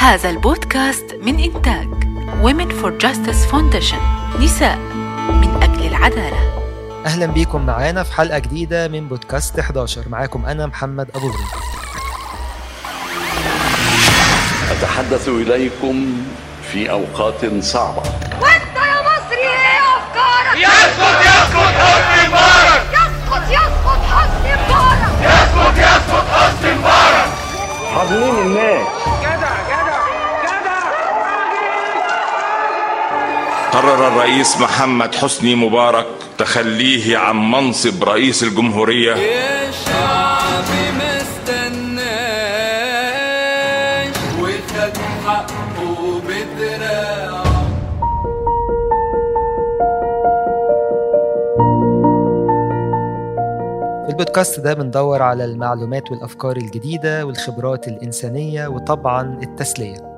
هذا البودكاست من إنتاج Women for Justice Foundation نساء من أجل العدالة أهلا بيكم معانا في حلقة جديدة من بودكاست 11 معاكم أنا محمد أبو ظبي أتحدث إليكم في أوقات صعبة وانت يا مصري ايه افكارك يسقط يسقط حسني مبارك يسقط يسقط حسني مبارك يسقط يسقط حسني مبارك قرر الرئيس محمد حسني مبارك تخليه عن منصب رئيس الجمهورية الشعب ما استناش وخد حقه بدراعه في البودكاست ده بندور على المعلومات والأفكار الجديدة والخبرات الإنسانية وطبعا التسلية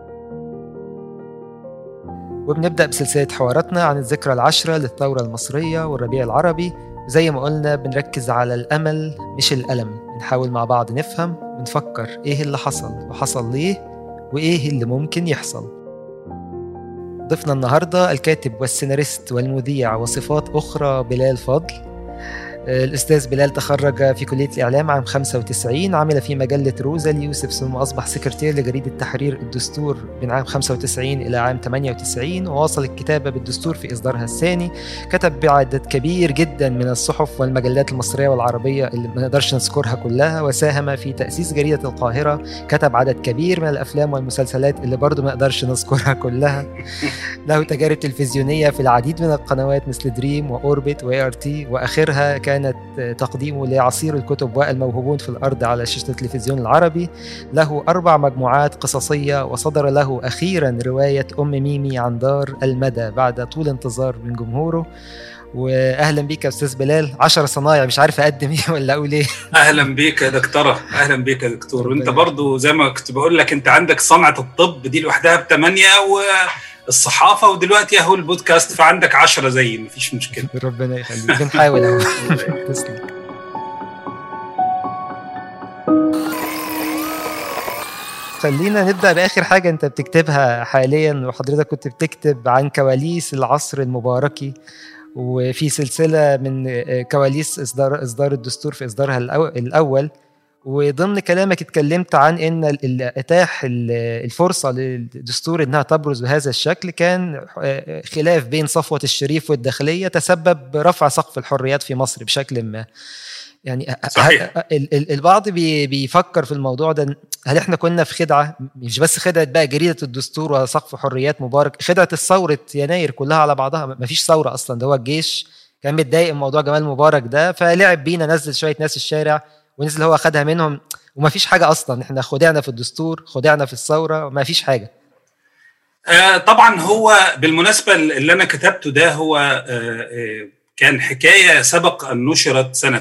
وبنبدأ بسلسلة حواراتنا عن الذكرى العشرة للثورة المصرية والربيع العربي زي ما قلنا بنركز على الأمل مش الألم بنحاول مع بعض نفهم ونفكر إيه اللي حصل وحصل ليه وإيه اللي ممكن يحصل ضيفنا النهاردة الكاتب والسيناريست والمذيع وصفات أخرى بلال فضل الأستاذ بلال تخرج في كلية الإعلام عام 95 عمل في مجلة روزا ليوسف ثم أصبح سكرتير لجريدة تحرير الدستور من عام 95 إلى عام 98 وواصل الكتابة بالدستور في إصدارها الثاني كتب بعدد كبير جدا من الصحف والمجلات المصرية والعربية اللي ما نقدرش نذكرها كلها وساهم في تأسيس جريدة القاهرة كتب عدد كبير من الأفلام والمسلسلات اللي برضه ما نقدرش نذكرها كلها له تجارب تلفزيونية في العديد من القنوات مثل دريم وأوربت وإي آر تي وآخرها كانت تقديمه لعصير الكتب والموهوبون في الأرض على شاشة التلفزيون العربي له أربع مجموعات قصصية وصدر له أخيرا رواية أم ميمي عن دار المدى بعد طول انتظار من جمهوره واهلا بيك يا استاذ بلال عشر صنايع مش عارف اقدم ايه ولا اقول ايه اهلا بيك يا دكتوره اهلا بيك يا دكتور وانت برضو زي ما كنت بقول لك انت عندك صنعه الطب دي لوحدها بثمانيه والصحافه ودلوقتي اهو البودكاست فعندك عشرة زي مفيش مشكله ربنا يخليك بنحاول اهو تسلم خلينا نبدا باخر حاجه انت بتكتبها حاليا وحضرتك كنت بتكتب عن كواليس العصر المباركي وفي سلسله من كواليس اصدار اصدار الدستور في اصدارها الأو- الاول وضمن كلامك اتكلمت عن ان ال- ال- اتاح ال- الفرصه للدستور انها تبرز بهذا الشكل كان خلاف بين صفوه الشريف والداخليه تسبب برفع سقف الحريات في مصر بشكل ما يعني صحيح. ال- ال- البعض بي- بيفكر في الموضوع ده هل احنا كنا في خدعه مش بس خدعه بقى جريده الدستور وسقف حريات مبارك خدعه الثوره يناير كلها على بعضها ما فيش ثوره اصلا ده هو الجيش كان متضايق من موضوع جمال مبارك ده فلعب بينا نزل شويه ناس الشارع ونزل هو خدها منهم وما فيش حاجه اصلا احنا خدعنا في الدستور خدعنا في الثوره ما فيش حاجه آه، طبعا هو بالمناسبه اللي انا كتبته ده هو آه، آه، كان حكايه سبق ان نشرت سنه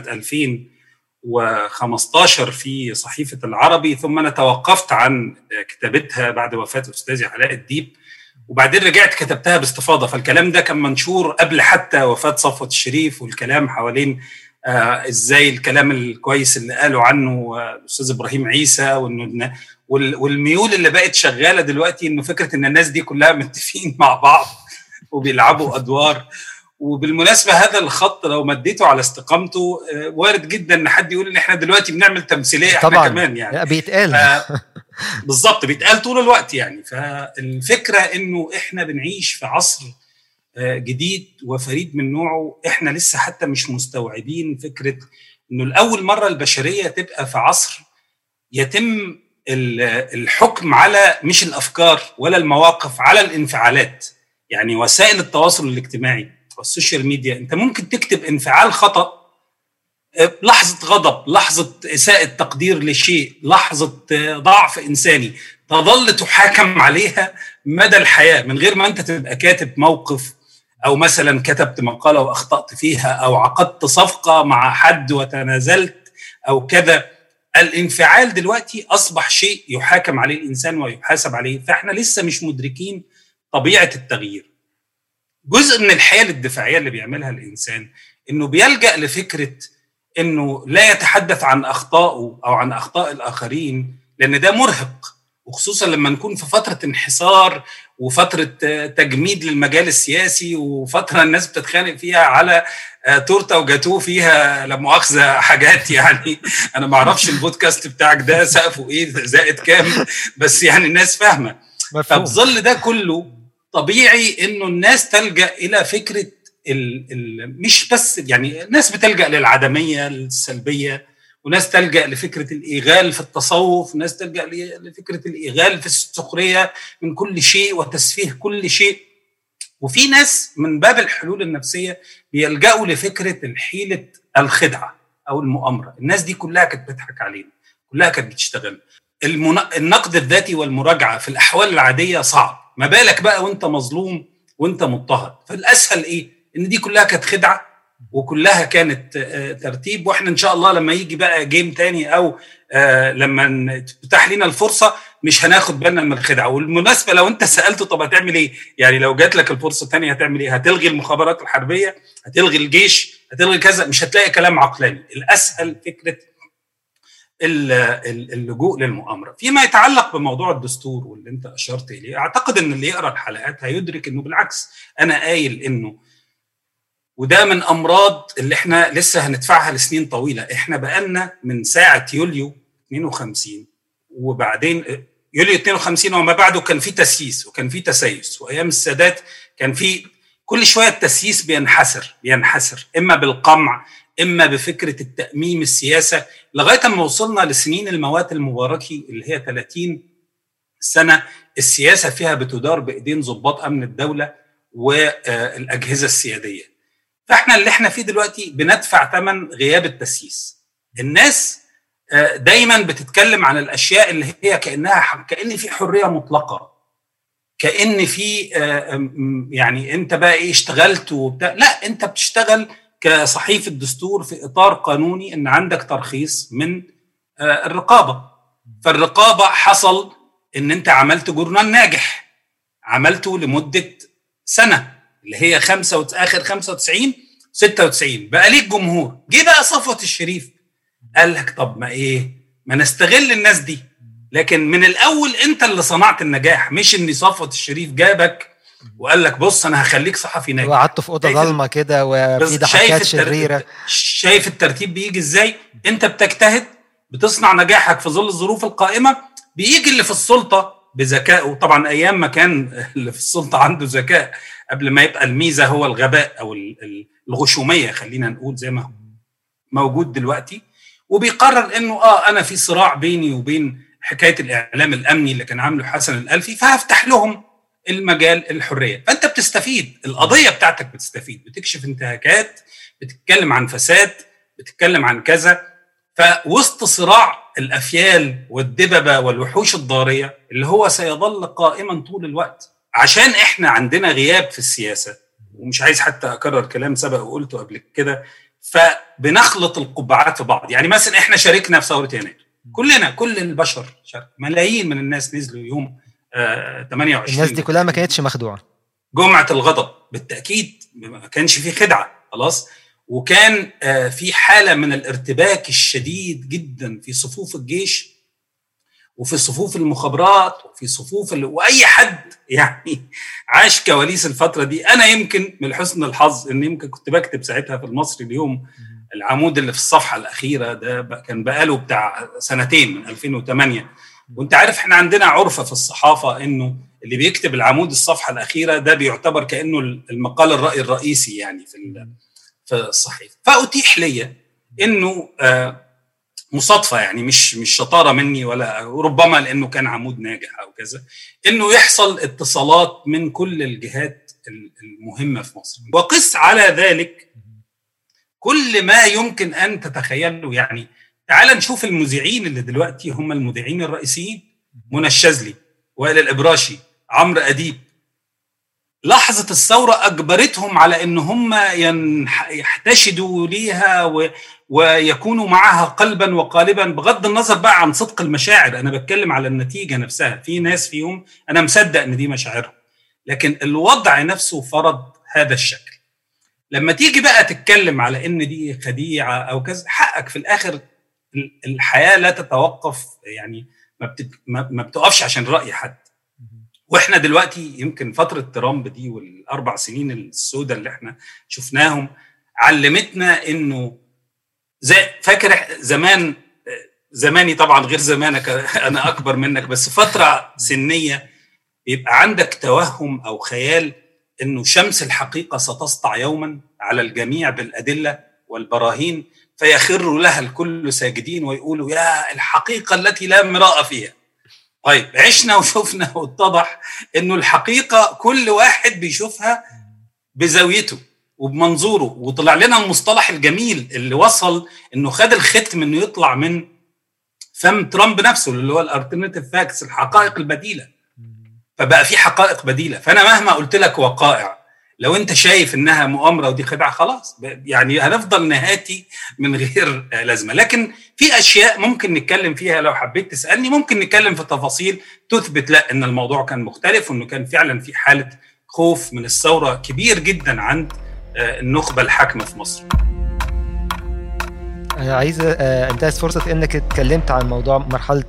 2015 في صحيفه العربي ثم انا توقفت عن آه، كتابتها بعد وفاه استاذي علاء الديب وبعدين رجعت كتبتها باستفاضه فالكلام ده كان منشور قبل حتى وفاه صفوه الشريف والكلام حوالين آه ازاي الكلام الكويس اللي قالوا عنه آه، الاستاذ ابراهيم عيسى وانه وال- والميول اللي بقت شغاله دلوقتي انه فكره ان الناس دي كلها متفقين مع بعض وبيلعبوا ادوار وبالمناسبه هذا الخط لو مديته على استقامته آه، وارد جدا ان حد يقول ان احنا دلوقتي بنعمل تمثيليه احنا طبعا كمان يعني لا، بيتقال ف- بالظبط بيتقال طول الوقت يعني فالفكره انه احنا بنعيش في عصر آه، جديد وفريد من نوعه احنا لسه حتى مش مستوعبين فكره انه لاول مره البشريه تبقى في عصر يتم ال- الحكم على مش الافكار ولا المواقف على الانفعالات يعني وسائل التواصل الاجتماعي والسوشيال ميديا انت ممكن تكتب انفعال خطأ لحظة غضب لحظة إساءة تقدير لشيء لحظة ضعف إنساني تظل تحاكم عليها مدى الحياة من غير ما أنت تبقى كاتب موقف أو مثلا كتبت مقالة وأخطأت فيها أو عقدت صفقة مع حد وتنازلت أو كذا الانفعال دلوقتي أصبح شيء يحاكم عليه الإنسان ويحاسب عليه فإحنا لسه مش مدركين طبيعة التغيير جزء من الحياة الدفاعية اللي بيعملها الإنسان إنه بيلجأ لفكرة انه لا يتحدث عن اخطائه او عن اخطاء الاخرين لان ده مرهق وخصوصا لما نكون في فتره انحسار وفتره آه، تجميد للمجال السياسي وفتره الناس بتتخانق فيها على آه، تورته وجاتوه فيها لا مؤاخذه حاجات يعني انا ما اعرفش البودكاست بتاعك ده سقفه ايه زائد كام بس يعني الناس فاهمه مفهوم ففي ظل ده كله طبيعي انه الناس تلجا الى فكره ال ال مش بس يعني الناس بتلجا للعدميه السلبيه وناس تلجا لفكره الايغال في التصوف وناس تلجا ل- لفكره الايغال في السخريه من كل شيء وتسفيه كل شيء وفي ناس من باب الحلول النفسيه بيلجأوا لفكره الحيله الخدعه او المؤامره الناس دي كلها كانت بتضحك علينا كلها كانت بتشتغل المن... النقد الذاتي والمراجعه في الاحوال العاديه صعب ما بالك بقى وانت مظلوم وانت مضطهد فالاسهل ايه ان دي كلها كانت خدعه وكلها كانت آه، ترتيب واحنا ان شاء الله لما يجي بقى جيم تاني او آه، لما ن- تتاح لنا الفرصه مش هناخد بالنا من الخدعه والمناسبه لو انت سالته طب هتعمل ايه يعني لو جات لك الفرصه تانية هتعمل ايه هتلغي المخابرات الحربيه هتلغي الجيش هتلغي كذا مش هتلاقي كلام عقلاني الاسهل فكره ال- ال- اللجوء للمؤامره فيما يتعلق بموضوع الدستور واللي انت اشرت اليه اعتقد ان اللي يقرا الحلقات هيدرك انه بالعكس انا قايل انه وده من امراض اللي احنا لسه هندفعها لسنين طويله احنا بقالنا من ساعه يوليو 52 وبعدين يوليو 52 وما بعده كان في تسييس وكان في تسيس وايام السادات كان في كل شويه التسييس بينحسر بينحسر اما بالقمع اما بفكره التاميم السياسه لغايه ما وصلنا لسنين الموات المباركي اللي هي 30 سنه السياسه فيها بتدار بايدين ضباط امن الدوله والاجهزه السياديه فاحنا اللي احنا فيه دلوقتي بندفع ثمن غياب التسييس الناس آه، دايما بتتكلم عن الاشياء اللي هي كانها ح- كان في حريه مطلقه كان في آه، م- يعني انت بقى ايه اشتغلت وبتاع لا انت بتشتغل كصحيفه دستور في اطار قانوني ان عندك ترخيص من آه، الرقابه فالرقابه حصل ان انت عملت جورنال ناجح عملته لمده سنه اللي هي خمسة وت... اخر 95 96 بقى ليك جمهور جه بقى صفوت الشريف قال لك طب ما ايه ما نستغل الناس دي لكن من الاول انت اللي صنعت النجاح مش ان صفوت الشريف جابك وقال لك بص انا هخليك صحفي ناجح وقعدت في اوضه شايف- ضلمه كده بس وفي ضحكات شريره شايف الترتيب بيجي ازاي انت بتجتهد بتصنع نجاحك في ظل الظروف القائمه بيجي اللي في السلطه بذكائه طبعا ايام ما كان اللي في السلطه عنده ذكاء قبل ما يبقى الميزه هو الغباء او ال- ال- الغشوميه خلينا نقول زي ما هو موجود دلوقتي وبيقرر انه اه انا في صراع بيني وبين حكايه الاعلام الامني اللي كان عامله حسن الالفي فهفتح لهم المجال الحريه فانت بتستفيد القضيه بتاعتك بتستفيد بتكشف انتهاكات بتتكلم عن فساد بتتكلم عن كذا فوسط صراع الافيال والدببه والوحوش الضاريه اللي هو سيظل قائما طول الوقت عشان احنا عندنا غياب في السياسه ومش عايز حتى اكرر كلام سبق وقلته قبل كده فبنخلط القبعات في بعض يعني مثلا احنا شاركنا في ثوره يناير كلنا كل البشر شارك ملايين من الناس نزلوا يوم آه 28 الناس دي كلها ما كانتش مخدوعه جمعه الغضب بالتاكيد ما كانش فيه خدعه خلاص وكان آه في حاله من الارتباك الشديد جدا في صفوف الجيش وفي صفوف المخابرات وفي صفوف ال... واي حد يعني عاش كواليس الفتره دي انا يمكن من حسن الحظ ان يمكن كنت بكتب ساعتها في المصري اليوم العمود اللي في الصفحه الاخيره ده بقى- كان بقاله بتاع سنتين من 2008 وانت عارف احنا عندنا عرفه في الصحافه انه اللي بيكتب العمود الصفحه الاخيره ده بيعتبر كانه المقال الراي الرئيسي يعني في ال- في الصحيفه فاتيح لي انه آه، مصادفه يعني مش مش شطاره مني ولا ربما لانه كان عمود ناجح او كذا انه يحصل اتصالات من كل الجهات المهمه في مصر وقس على ذلك كل ما يمكن ان تتخيله يعني تعال نشوف المذيعين اللي دلوقتي هم المذيعين الرئيسيين منى الشاذلي وائل الابراشي عمرو اديب لحظة الثورة أجبرتهم على أن هم ينح- يحتشدوا ليها و... ويكونوا معها قلبا وقالبا بغض النظر بقى عن صدق المشاعر أنا بتكلم على النتيجة نفسها في ناس فيهم أنا مصدق أن دي مشاعرهم لكن الوضع نفسه فرض هذا الشكل لما تيجي بقى تتكلم على ان دي خديعه او كذا حقك في الاخر ال- الحياه لا تتوقف يعني ما, بت... ما... ما بتقفش عشان راي حد واحنا دلوقتي يمكن فتره ترامب دي والاربع سنين السوداء اللي احنا شفناهم علمتنا انه زي فاكر زمان زماني طبعا غير زمانك انا اكبر منك بس فتره سنيه يبقى عندك توهم او خيال انه شمس الحقيقه ستسطع يوما على الجميع بالادله والبراهين فيخر لها الكل ساجدين ويقولوا يا الحقيقه التي لا مراء فيها. طيب عشنا وشفنا واتضح انه الحقيقه كل واحد بيشوفها بزاويته وبمنظوره وطلع لنا المصطلح الجميل اللي وصل انه خد الختم انه يطلع من فم ترامب نفسه اللي هو الالترناتيف فاكس الحقائق البديله فبقى في حقائق بديله فانا مهما قلت لك وقائع لو انت شايف انها مؤامره ودي خدعه خلاص يعني هنفضل نهاتي من غير لازمه لكن في اشياء ممكن نتكلم فيها لو حبيت تسالني ممكن نتكلم في تفاصيل تثبت لا ان الموضوع كان مختلف وانه كان فعلا في حاله خوف من الثوره كبير جدا عند النخبه الحاكمه في مصر انا عايز انتهز فرصه انك اتكلمت عن موضوع مرحله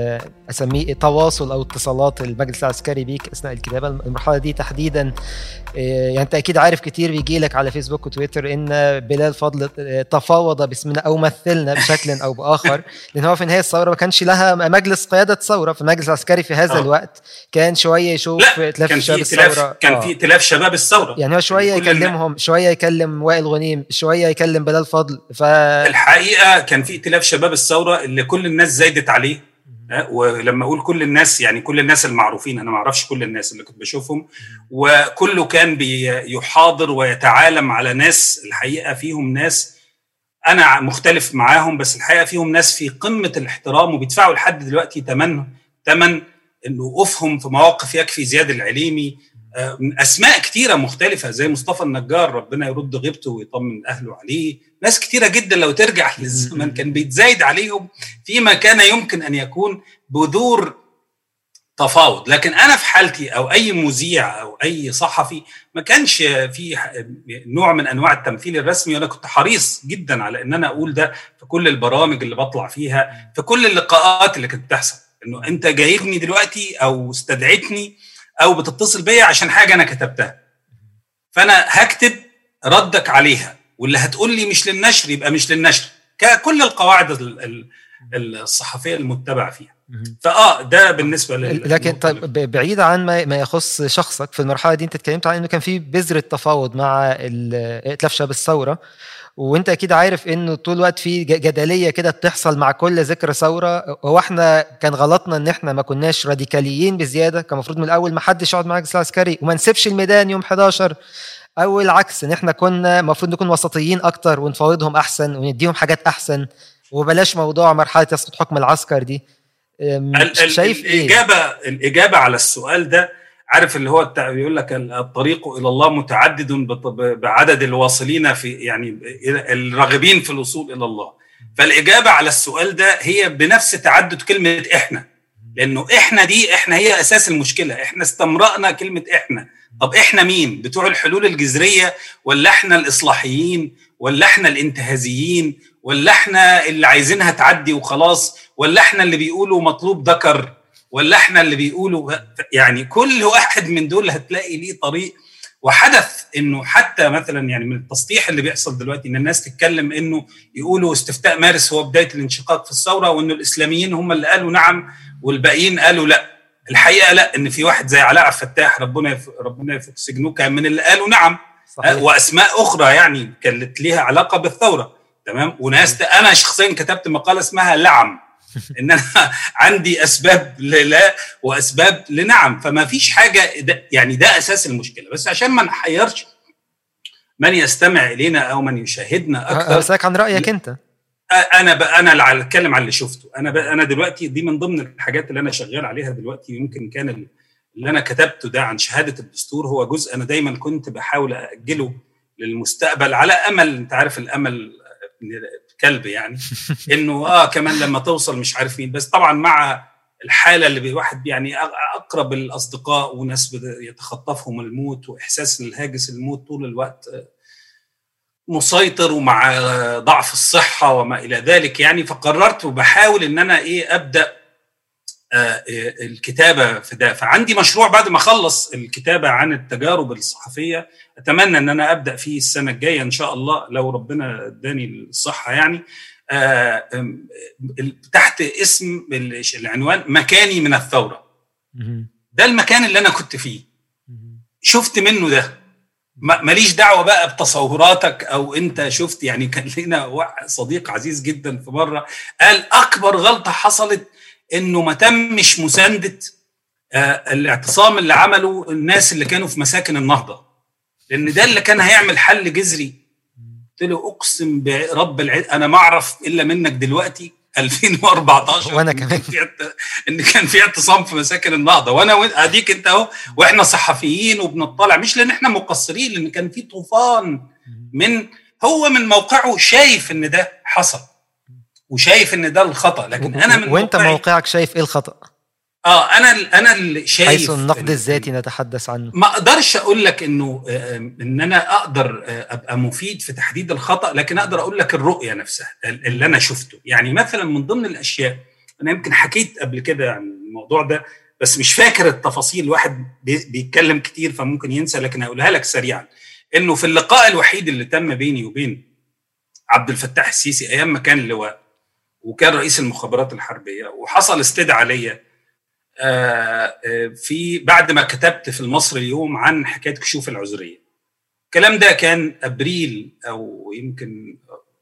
اسميه تواصل او اتصالات المجلس العسكري بيك اثناء الكتابه المرحله دي تحديدا يعني انت اكيد عارف كتير بيجي لك على فيسبوك وتويتر ان بلال فضل تفاوض باسمنا او مثلنا بشكل او باخر لان هو في نهايه الثوره ما كانش لها مجلس قياده ثوره في المجلس العسكري في هذا أوه. الوقت كان شويه يشوف اتلاف شباب الثوره كان في ائتلاف شباب الثوره يعني هو شويه يعني يكلمهم شويه يكلم وائل غنيم شويه يكلم بلال فضل ف الحقيقه كان في ائتلاف شباب الثوره اللي كل الناس زايدت عليه ولما اقول كل الناس يعني كل الناس المعروفين انا ما اعرفش كل الناس اللي كنت بشوفهم وكله كان بيحاضر ويتعالم على ناس الحقيقه فيهم ناس انا مختلف معاهم بس الحقيقه فيهم ناس في قمه الاحترام وبيدفعوا لحد دلوقتي ثمن ثمن انه وقوفهم في مواقف يكفي زياد العليمي اسماء كتيره مختلفه زي مصطفى النجار ربنا يرد غيبته ويطمن اهله عليه ناس كتيره جدا لو ترجع للزمن كان بيتزايد عليهم فيما كان يمكن ان يكون بذور تفاوض لكن انا في حالتي او اي مذيع او اي صحفي ما كانش في نوع من انواع التمثيل الرسمي وانا كنت حريص جدا على ان انا اقول ده في كل البرامج اللي بطلع فيها في كل اللقاءات اللي كانت بتحصل انه انت جايبني دلوقتي او استدعيتني او بتتصل بيا عشان حاجه انا كتبتها فانا هكتب ردك عليها واللي هتقول لي مش للنشر يبقى مش للنشر ككل القواعد الصحفيه المتبع فيها فاه ده بالنسبه لل لكن طيب بعيد عن ما ما يخص شخصك في المرحله دي انت اتكلمت عن انه كان في بذره تفاوض مع ائتلاف شباب الثوره وانت اكيد عارف انه طول الوقت في جدليه كده بتحصل مع كل ذكرى ثوره هو احنا كان غلطنا ان احنا ما كناش راديكاليين بزياده كان المفروض من الاول ما حدش يقعد مع المجلس العسكري وما نسيبش الميدان يوم 11 او العكس ان احنا كنا المفروض نكون وسطيين اكتر ونفاوضهم احسن ونديهم حاجات احسن وبلاش موضوع مرحله يسقط حكم العسكر دي شايف الاجابه ايه؟ الاجابه على السؤال ده عارف اللي هو بيقول لك الطريق الى الله متعدد بعدد الواصلين في يعني الراغبين في الوصول الى الله فالاجابه على السؤال ده هي بنفس تعدد كلمه احنا لانه احنا دي احنا هي اساس المشكله احنا استمرأنا كلمه احنا طب احنا مين بتوع الحلول الجذريه ولا احنا الاصلاحيين ولا احنا الانتهازيين ولا احنا اللي عايزينها تعدي وخلاص ولا احنا اللي بيقولوا مطلوب ذكر ولا احنا اللي بيقولوا يعني كل واحد من دول هتلاقي ليه طريق وحدث انه حتى مثلا يعني من التسطيح اللي بيحصل دلوقتي ان الناس تتكلم انه يقولوا استفتاء مارس هو بدايه الانشقاق في الثوره وانه الاسلاميين هم اللي قالوا نعم والباقيين قالوا لا الحقيقه لا ان في واحد زي علاء فتاح ربنا يف... ربنا يفك سجنه كان من اللي قالوا نعم صحيح. واسماء اخرى يعني كانت ليها علاقه بالثوره تمام وناس انا شخصيا كتبت مقاله اسمها لعم ان انا عندي اسباب للا واسباب لنعم فما فيش حاجه ده يعني ده اساس المشكله بس عشان ما نحيرش من يستمع الينا او من يشاهدنا اكثر اسالك عن رايك انت انا بقى انا اللي اتكلم عن اللي شفته انا بقى انا دلوقتي دي من ضمن الحاجات اللي انا شغال عليها دلوقتي يمكن كان اللي انا كتبته ده عن شهاده الدستور هو جزء انا دايما كنت بحاول اجله للمستقبل على امل انت عارف الامل كلب يعني انه اه كمان لما توصل مش عارف مين بس طبعا مع الحاله اللي الواحد يعني اقرب الاصدقاء وناس يتخطفهم الموت واحساس الهاجس الموت طول الوقت مسيطر ومع ضعف الصحه وما الى ذلك يعني فقررت وبحاول ان انا ايه ابدا آه، الكتابه في ده فعندي مشروع بعد ما اخلص الكتابه عن التجارب الصحفيه اتمنى ان انا ابدا فيه السنه الجايه ان شاء الله لو ربنا اداني الصحه يعني آه، آم، ال- تحت اسم ال- العنوان مكاني من الثوره مهم. ده المكان اللي انا كنت فيه مهم. شفت منه ده ما- ماليش دعوه بقى بتصوراتك او انت شفت يعني كان لنا وا- صديق عزيز جدا في مره قال اكبر غلطه حصلت انه ما تمش مسانده آه، الاعتصام اللي عمله الناس اللي كانوا في مساكن النهضه لان ده اللي كان هيعمل حل جذري قلت له اقسم برب العز انا ما اعرف الا منك دلوقتي 2014 وأنا إن كمان. كان في اعت- ان كان في اعتصام في مساكن النهضه وانا وإنت- اديك انت اهو واحنا صحفيين وبنطلع مش لان احنا مقصرين لان كان في طوفان من هو من موقعه شايف ان ده حصل وشايف ان ده الخطا لكن انا من وانت موقعي موقعك شايف ايه الخطا اه انا ال- انا اللي شايف حيث النقد ال- الذاتي نتحدث عنه ما اقدرش اقول لك انه آه، ان انا اقدر آه، ابقى مفيد في تحديد الخطا لكن اقدر اقول لك الرؤيه نفسها ال- اللي انا شفته يعني مثلا من ضمن الاشياء انا يمكن حكيت قبل كده عن الموضوع ده بس مش فاكر التفاصيل الواحد بي- بيتكلم كتير فممكن ينسى لكن هقولها لك سريعا انه في اللقاء الوحيد اللي تم بيني وبين عبد الفتاح السيسي ايام ما كان لواء وكان رئيس المخابرات الحربيه وحصل استدعاء ليا آه، آه، في بعد ما كتبت في المصري اليوم عن حكايه كشوف العذريه الكلام ده كان ابريل او يمكن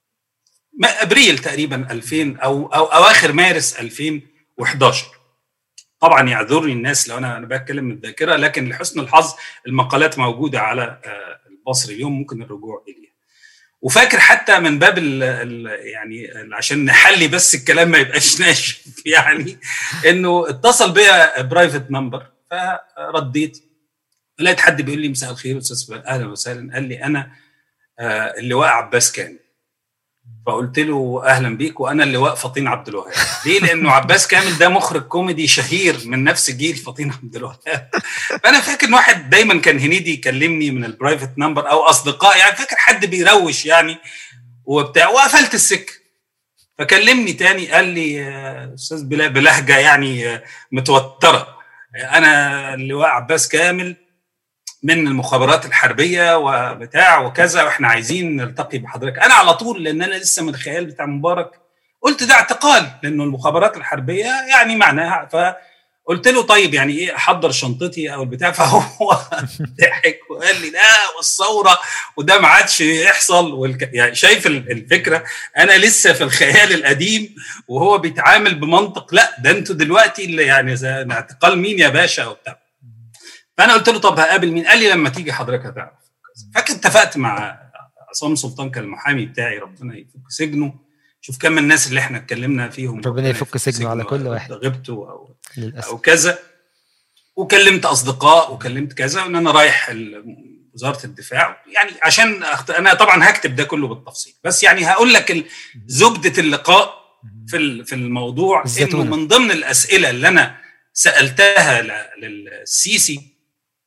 ما ابريل تقريبا 2000 او او اواخر مارس 2011 طبعا يعذرني الناس لو انا انا بتكلم من الذاكره لكن لحسن الحظ المقالات موجوده على آه، المصري اليوم ممكن الرجوع اليها وفاكر حتى من باب ال ال يعني ال- عشان نحلي بس الكلام ما يبقاش ناشف يعني انه اتصل بيا برايفت نمبر فرديت لقيت حد بيقول لي مساء الخير استاذ فلان اهلا وسهلا قال لي انا آه، اللواء عباس كامل فقلت له اهلا بيك وانا اللواء فطين عبد الوهاب ليه لانه عباس كامل ده مخرج كوميدي شهير من نفس جيل فطين عبد الوهاب فانا فاكر ان واحد دايما كان هنيدي يكلمني من البرايفت نمبر او اصدقاء يعني فاكر حد بيروش يعني وبتاع وقفلت السكه فكلمني تاني قال لي آه، استاذ بلا- بلهجه يعني آه، متوتره انا اللواء عباس كامل من المخابرات الحربيه وبتاع وكذا واحنا عايزين نلتقي بحضرتك انا على طول لان انا لسه من الخيال بتاع مبارك قلت ده اعتقال لانه المخابرات الحربيه يعني معناها فقلت له طيب يعني ايه احضر شنطتي او البتاع فهو ضحك وقال لي لا والثوره وده ما عادش يحصل والك... يعني شايف ال- الفكره انا لسه في الخيال القديم وهو بيتعامل بمنطق لا ده انتوا دلوقتي اللي يعني زي اعتقال مين يا باشا وبتاع فانا قلت له طب هقابل مين قال لي لما تيجي حضرتك هتعرف فاكر اتفقت مع عصام سلطان كان المحامي بتاعي ربنا يفك سجنه شوف كم الناس اللي احنا اتكلمنا فيهم ربنا يفك سجنه على كل أو واحد. غبته او للاسف او كذا وكلمت اصدقاء وكلمت كذا وان انا رايح ال- وزاره الدفاع يعني عشان أخت... انا طبعا هكتب ده كله بالتفصيل بس يعني هقول لك ال- زبده اللقاء في ال- في الموضوع انه الزيتونة. من ضمن الاسئله اللي انا سالتها ل- للسيسي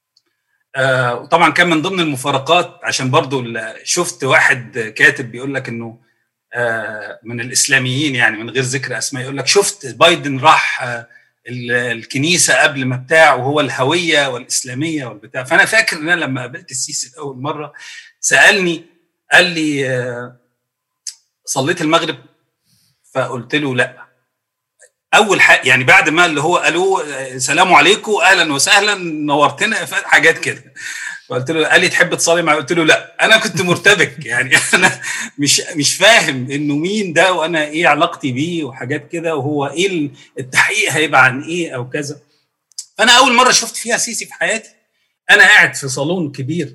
آه، وطبعا كان من ضمن المفارقات عشان برضو ال- شفت واحد كاتب بيقول لك انه آه، من الاسلاميين يعني من غير ذكر اسماء يقول لك شفت بايدن راح آه، ال- الكنيسه قبل ما بتاع وهو الهويه والاسلاميه والبتاع فانا فاكر ان انا لما قابلت السيسي لاول مره سالني قال لي آه، صليت المغرب فقلت له لا اول حاجه يعني بعد ما اللي هو قالوا آه، سلام عليكم اهلا وسهلا نورتنا ف- حاجات كده فقلت له قال لي تحب تصلي معي قلت له لا انا كنت مرتبك يعني انا مش مش فاهم انه مين ده وانا ايه علاقتي بيه وحاجات كده وهو ايه ال- التحقيق هيبقى عن ايه او كذا فانا اول مره شفت فيها سيسي في حياتي انا قاعد في صالون كبير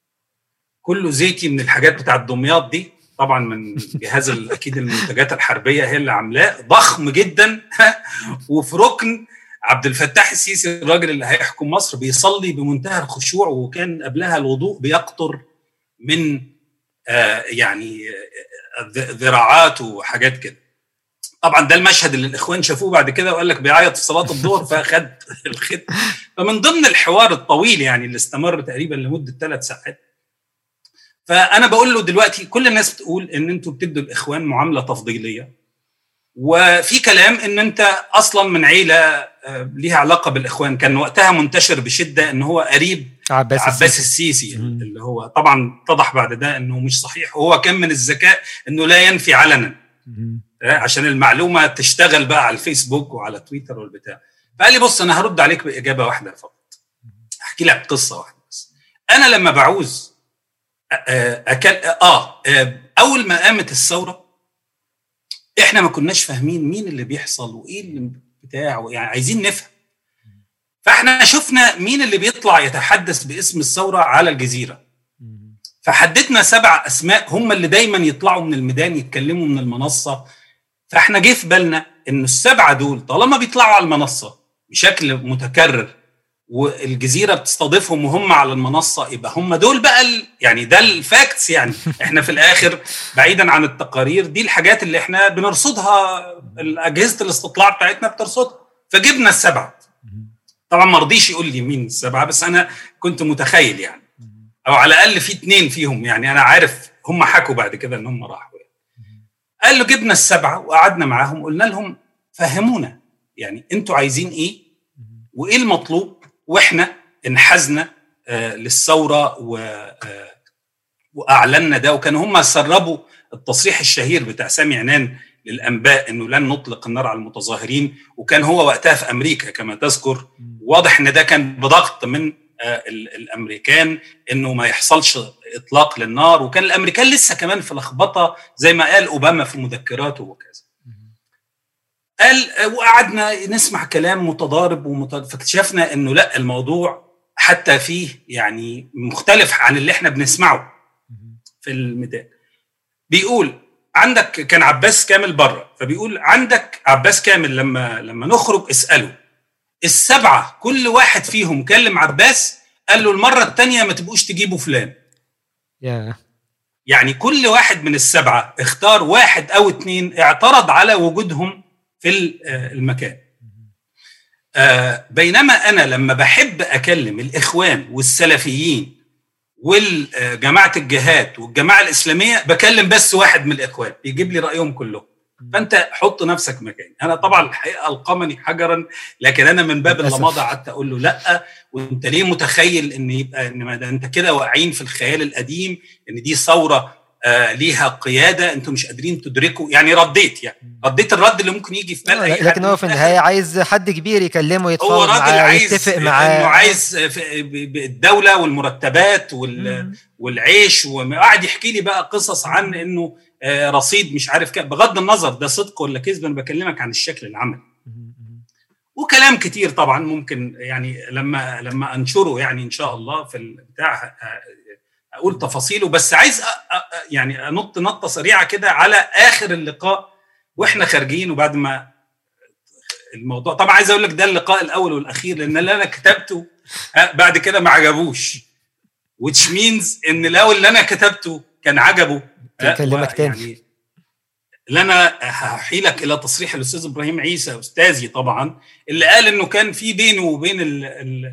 كله زيتي من الحاجات بتاعت دمياط دي طبعا من جهاز ال- اكيد المنتجات الحربيه هي اللي عاملاه ضخم جدا وفي ركن عبد الفتاح السيسي الراجل اللي هيحكم مصر بيصلي بمنتهى الخشوع وكان قبلها الوضوء بيقطر من آه يعني آه، ذ- ذراعات وحاجات كده طبعا ده المشهد اللي الاخوان شافوه بعد كده وقال لك بيعيط في صلاه الظهر فاخد الختم فمن ضمن الحوار الطويل يعني اللي استمر تقريبا لمده ثلاث ساعات فانا بقول له دلوقتي كل الناس بتقول ان انتوا بتدوا الاخوان معامله تفضيليه وفي كلام ان انت اصلا من عيله آه، ليها علاقه بالاخوان كان وقتها منتشر بشده ان هو قريب عباس, عباس السيسي. السيسي مم. اللي هو طبعا اتضح بعد ده انه مش صحيح وهو كان من الذكاء انه لا ينفي علنا مهم. آه، عشان المعلومه تشتغل بقى على الفيسبوك وعلى تويتر والبتاع فقال لي بص انا هرد عليك باجابه واحده فقط احكي لك قصه واحده بس انا لما بعوز آه، أكل آه, اه اول ما قامت الثوره احنا ما كناش فاهمين مين اللي بيحصل وايه اللي بتاع يعني عايزين نفهم فاحنا شفنا مين اللي بيطلع يتحدث باسم الثوره على الجزيره مهم. فحددنا سبع اسماء هم اللي دايما يطلعوا من الميدان يتكلموا من المنصه فاحنا جه في بالنا ان السبعه دول طالما بيطلعوا على المنصه بشكل متكرر والجزيره بتستضيفهم وهم على المنصه يبقى هم دول بقى ال... يعني ده الفاكتس يعني احنا في الاخر بعيدا عن التقارير دي الحاجات اللي احنا بنرصدها اجهزه الاستطلاع بتاعتنا بترصدها فجبنا السبعه طبعا ما رضيش يقول لي مين السبعه بس انا كنت متخيل يعني او على الاقل في اتنين فيهم يعني انا عارف هم حكوا بعد كده ان هم راحوا يعني. قال له جبنا السبعه وقعدنا معاهم قلنا لهم فهمونا يعني انتوا عايزين ايه وايه المطلوب واحنا انحازنا آه للثوره و آه واعلنا ده وكانوا هم سربوا التصريح الشهير بتاع سامي عنان للانباء انه لن نطلق النار على المتظاهرين وكان هو وقتها في امريكا كما تذكر واضح ان ده كان بضغط من آه ال- الامريكان انه ما يحصلش اطلاق للنار وكان الامريكان لسه كمان في لخبطه زي ما قال اوباما في مذكراته وكذا قال وقعدنا نسمع كلام متضارب ومت... فاكتشفنا انه لا الموضوع حتى فيه يعني مختلف عن اللي احنا بنسمعه في الميدان بيقول عندك كان عباس كامل بره فبيقول عندك عباس كامل لما لما نخرج اساله السبعه كل واحد فيهم كلم عباس قال له المره الثانيه ما تبقوش تجيبوا فلان يا يعني كل واحد من السبعه اختار واحد او اتنين اعترض على وجودهم في ال- آه، المكان آه، بينما انا لما بحب اكلم الاخوان والسلفيين والجماعه الجهاد والجماعه الاسلاميه بكلم بس واحد من الاخوان بيجيب لي رايهم كلهم فانت حط نفسك مكاني انا طبعا الحقيقه القمني حجرا لكن انا من باب للأسف. اللماضه قعدت اقول له لا وانت ليه متخيل ان يبقى ان ما ده انت كده واقعين في الخيال القديم ان دي ثوره آه ليها قياده انتم مش قادرين تدركوا يعني رديت يعني رديت الرد اللي ممكن يجي في بال اي حد لكن هو في من النهايه عايز حد كبير يكلمه هو يتفاوض راجل معاه عايز يتفق انه معاه عايز في- ب- ب- الدوله والمرتبات وال والعيش وقعد يحكي لي بقى قصص عن انه آه، رصيد مش عارف كام بغض النظر ده صدق ولا كذب انا بكلمك عن الشكل العملي وكلام كتير طبعا ممكن يعني لما لما انشره يعني ان شاء الله في البتاع آه، اقول تفاصيله بس عايز أ- أ- يعني انط نطه سريعه كده على اخر اللقاء واحنا خارجين وبعد ما الموضوع طبعا عايز اقول لك ده اللقاء الاول والاخير لان اللي انا كتبته آه، بعد كده ما عجبوش which means ان لو اللي انا كتبته كان عجبه آه، يكلمك و- تاني. يعني اللي انا هحيلك الى تصريح الاستاذ ابراهيم عيسى استاذي طبعا اللي قال انه كان في بينه وبين ال ال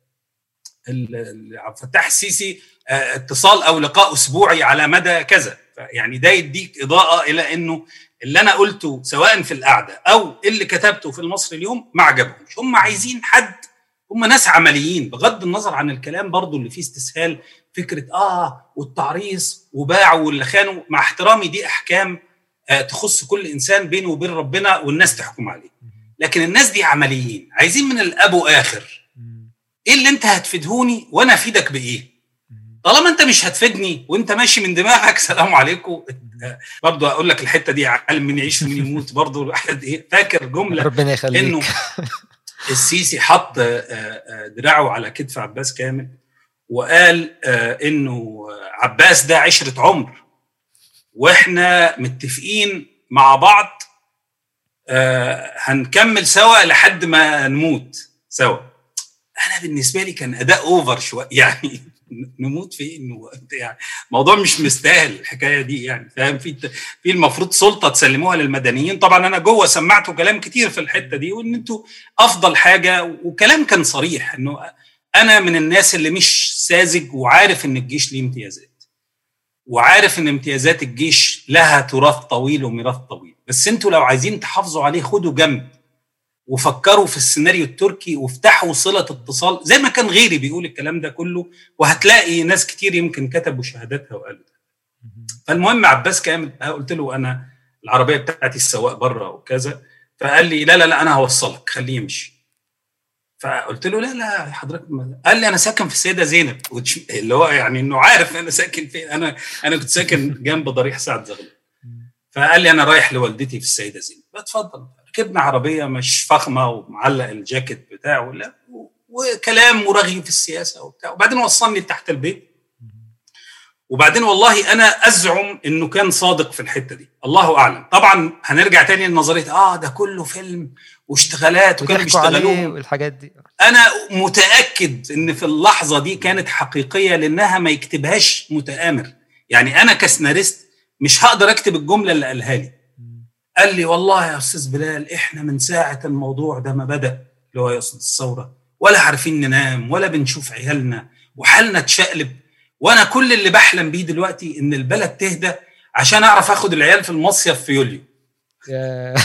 ال- ال- عبد الفتاح السيسي آه، اتصال او لقاء اسبوعي على مدى كذا يعني ده يديك اضاءه الى انه اللي انا قلته سواء في القعده او اللي كتبته في المصري اليوم ما عجبهمش هم عايزين حد هم ناس عمليين بغض النظر عن الكلام برضو اللي فيه استسهال فكره اه والتعريص وباعوا واللي خانوا مع احترامي دي احكام آه تخص كل انسان بينه وبين ربنا والناس تحكم عليه لكن الناس دي عمليين عايزين من الاب واخر ايه اللي انت هتفيدهوني وانا افيدك بايه طالما انت مش هتفيدني وانت ماشي من دماغك سلام عليكم برضه اقول لك الحته دي علم من يعيش ومن يموت برضه الواحد ايه فاكر جمله ربنا يخليك انه السيسي حط آه، آه، دراعه على كتف عباس كامل وقال آه، انه عباس ده عشره عمر واحنا متفقين مع بعض آه، هنكمل سوا لحد ما نموت سوا انا بالنسبه لي كان اداء اوفر شويه يعني نموت فين و- يعني الموضوع مش مستاهل الحكايه دي يعني فاهم في في المفروض سلطه تسلموها للمدنيين طبعا انا جوه سمعته كلام كتير في الحته دي وان انتوا افضل حاجه وكلام كان صريح انه انا من الناس اللي مش ساذج وعارف ان الجيش ليه امتيازات وعارف ان امتيازات الجيش لها تراث طويل وميراث طويل بس انتوا لو عايزين تحافظوا عليه خدوا جنب وفكروا في السيناريو التركي وافتحوا صله اتصال زي ما كان غيري بيقول الكلام ده كله وهتلاقي ناس كتير يمكن كتبوا شهاداتها وقالوا ده فالمهم عباس كامل قلت له انا العربيه بتاعتي السواق بره وكذا فقال لي لا لا لا انا هوصلك خليه يمشي فقلت له لا لا حضرتك ما- قال لي انا ساكن في السيده زينب وتش- اللي هو يعني انه عارف انا ساكن فين انا انا كنت ساكن جنب ضريح سعد زغلول فقال لي انا رايح لوالدتي في السيده زينب اتفضل ركبنا عربيه مش فخمه ومعلق الجاكيت بتاعه لا و- وكلام مرغي في السياسه وبتاع وبعدين وصلني تحت البيت وبعدين والله انا ازعم انه كان صادق في الحته دي الله اعلم طبعا هنرجع تاني لنظريه اه ده كله فيلم واشتغالات وكانوا وتحكوا عليه بيشتغلوهم والحاجات دي انا متاكد ان في اللحظه دي كانت حقيقيه لانها ما يكتبهاش متآمر يعني انا كسناريست مش هقدر اكتب الجمله اللي قالها لي قال لي والله يا استاذ بلال احنا من ساعه الموضوع ده ما بدا اللي هو يقصد الثوره ولا عارفين ننام ولا بنشوف عيالنا وحالنا اتشقلب وانا كل اللي بحلم بيه دلوقتي ان البلد تهدى عشان اعرف اخد العيال في المصيف في يوليو يا-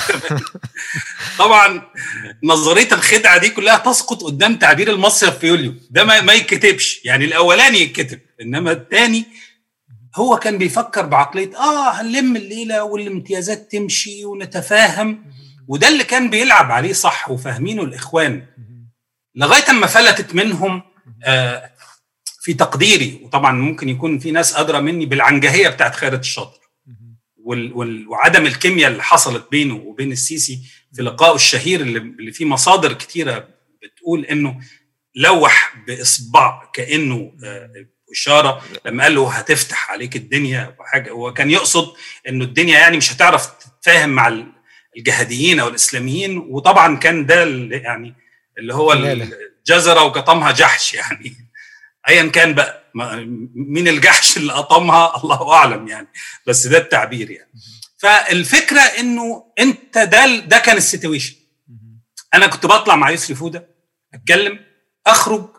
طبعا نظريه الخدعه دي كلها تسقط قدام تعبير المصيف في يوليو ده ما, ما يتكتبش يعني الاولاني يتكتب انما الثاني هو كان بيفكر بعقليه اه هنلم الليله والامتيازات تمشي ونتفاهم وده اللي كان بيلعب عليه صح وفاهمينه الاخوان لغايه اما فلتت منهم آه في تقديري وطبعا ممكن يكون في ناس ادرى مني بالعنجهيه بتاعت خيرت الشاطر وال وال وعدم الكيمياء اللي حصلت بينه وبين السيسي في لقائه الشهير اللي, اللي فيه مصادر كتيره بتقول انه لوح باصبع كانه آه، اشاره لما قال له هتفتح عليك الدنيا وحاجه هو كان يقصد انه الدنيا يعني مش هتعرف تتفاهم مع ال- الجهاديين او الاسلاميين وطبعا كان ده اللي يعني اللي هو لا. الجزره وقطمها جحش يعني ايا كان بقى ما- مين الجحش اللي قطمها الله اعلم يعني بس ده التعبير يعني فالفكره انه انت ده ده كان السيتويشن انا كنت بطلع مع يسري فوده اتكلم اخرج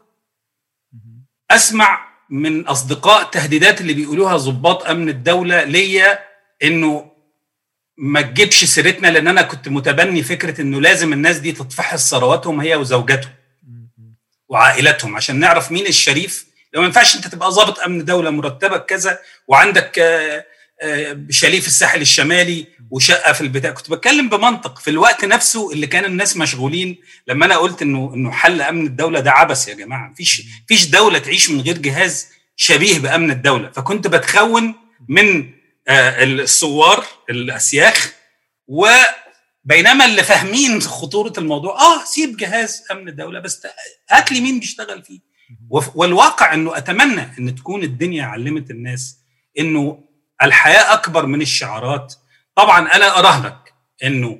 اسمع من اصدقاء تهديدات اللي بيقولوها ضباط امن الدوله ليا انه ما تجيبش سيرتنا لان انا كنت متبني فكره انه لازم الناس دي تتفحص ثرواتهم هي وزوجاتهم وعائلاتهم عشان نعرف مين الشريف لو ما ينفعش انت تبقى ضابط امن دوله مرتبك كذا وعندك آه، آه، شاليه في الساحل الشمالي وشقه في البتاع كنت بتكلم بمنطق في الوقت نفسه اللي كان الناس مشغولين لما انا قلت انه انه حل امن الدوله ده عبث يا جماعه مفيش مفيش دوله تعيش من غير جهاز شبيه بامن الدوله فكنت بتخون من آه، الثوار الاسياخ وبينما اللي فاهمين خطوره الموضوع اه سيب جهاز امن الدوله بس هات لي مين بيشتغل فيه وف- والواقع انه اتمنى ان تكون الدنيا علمت الناس انه الحياه اكبر من الشعارات طبعا انا اراهنك انه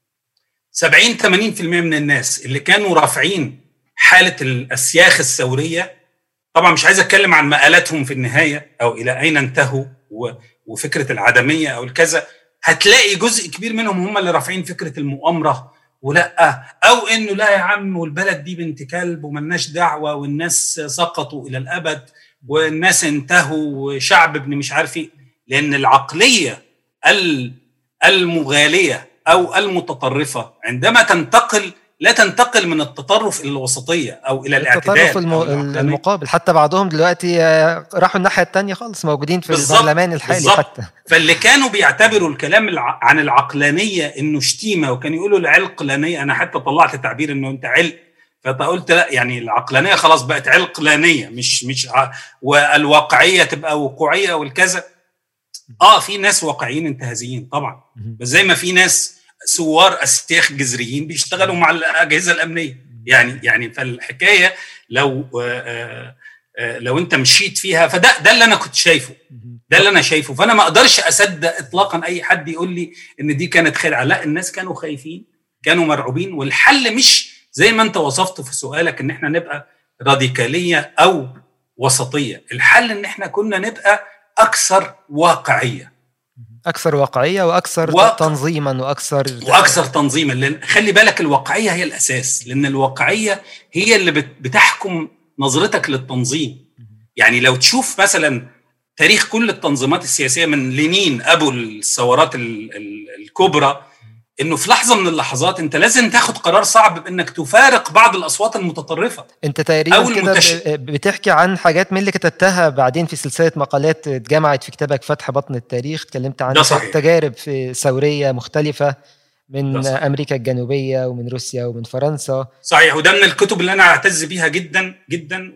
70 80% من الناس اللي كانوا رافعين حاله الاسياخ الثوريه طبعا مش عايز اتكلم عن مقالاتهم في النهايه او الى اين انتهوا و- وفكره العدميه او الكذا هتلاقي جزء كبير منهم هم اللي رافعين فكره المؤامره ولا او انه لا يا عم والبلد دي بنت كلب وملناش دعوه والناس سقطوا الى الابد والناس انتهوا وشعب ابن مش عارف ايه لان العقليه ال- المغاليه او المتطرفه عندما تنتقل لا تنتقل من التطرف الى الوسطيه او الى الاعتدال التطرف الم... أو العقلانية. المقابل حتى بعضهم دلوقتي آه، راحوا الناحيه الثانيه خالص موجودين في بالظبط، البرلمان الحالي بالظبط. حتى فاللي كانوا بيعتبروا الكلام الع... عن العقلانيه انه شتيمه وكانوا يقولوا العلقلانيه انا حتى طلعت تعبير انه انت علق فقلت لا يعني العقلانيه خلاص بقت علقلانيه مش مش ع... والواقعيه تبقى وقوعيه والكذا اه في ناس واقعيين انتهازيين طبعا بس زي ما في ناس ثوار اسياخ جذريين بيشتغلوا مع الاجهزه الامنيه يعني يعني فالحكايه لو آه آه لو انت مشيت فيها فده ده اللي انا كنت شايفه ده اللي انا شايفه فانا ما اقدرش اصدق اطلاقا اي حد يقول لي ان دي كانت خدعه لا الناس كانوا خايفين كانوا مرعوبين والحل مش زي ما انت وصفت في سؤالك ان احنا نبقى راديكاليه او وسطيه الحل ان احنا كنا نبقى اكثر واقعيه اكثر واقعيه واكثر واقع. تنظيما واكثر واكثر تنظيما لان خلي بالك الواقعيه هي الاساس لان الواقعيه هي اللي بت- بتحكم نظرتك للتنظيم يعني لو تشوف مثلا تاريخ كل التنظيمات السياسيه من لينين ابو الثورات ال- ال- الكبرى انه في لحظه من اللحظات انت لازم تاخد قرار صعب بانك تفارق بعض الاصوات المتطرفه انت تقريبا أو كده المتش- ب- بتحكي عن حاجات من اللي كتبتها بعدين في سلسله مقالات اتجمعت في كتابك فتح بطن التاريخ اتكلمت عن ده صحيح. تجارب في ثوريه مختلفه من ده صحيح. امريكا الجنوبيه ومن روسيا ومن فرنسا صحيح وده من الكتب اللي انا اعتز بيها جدا جدا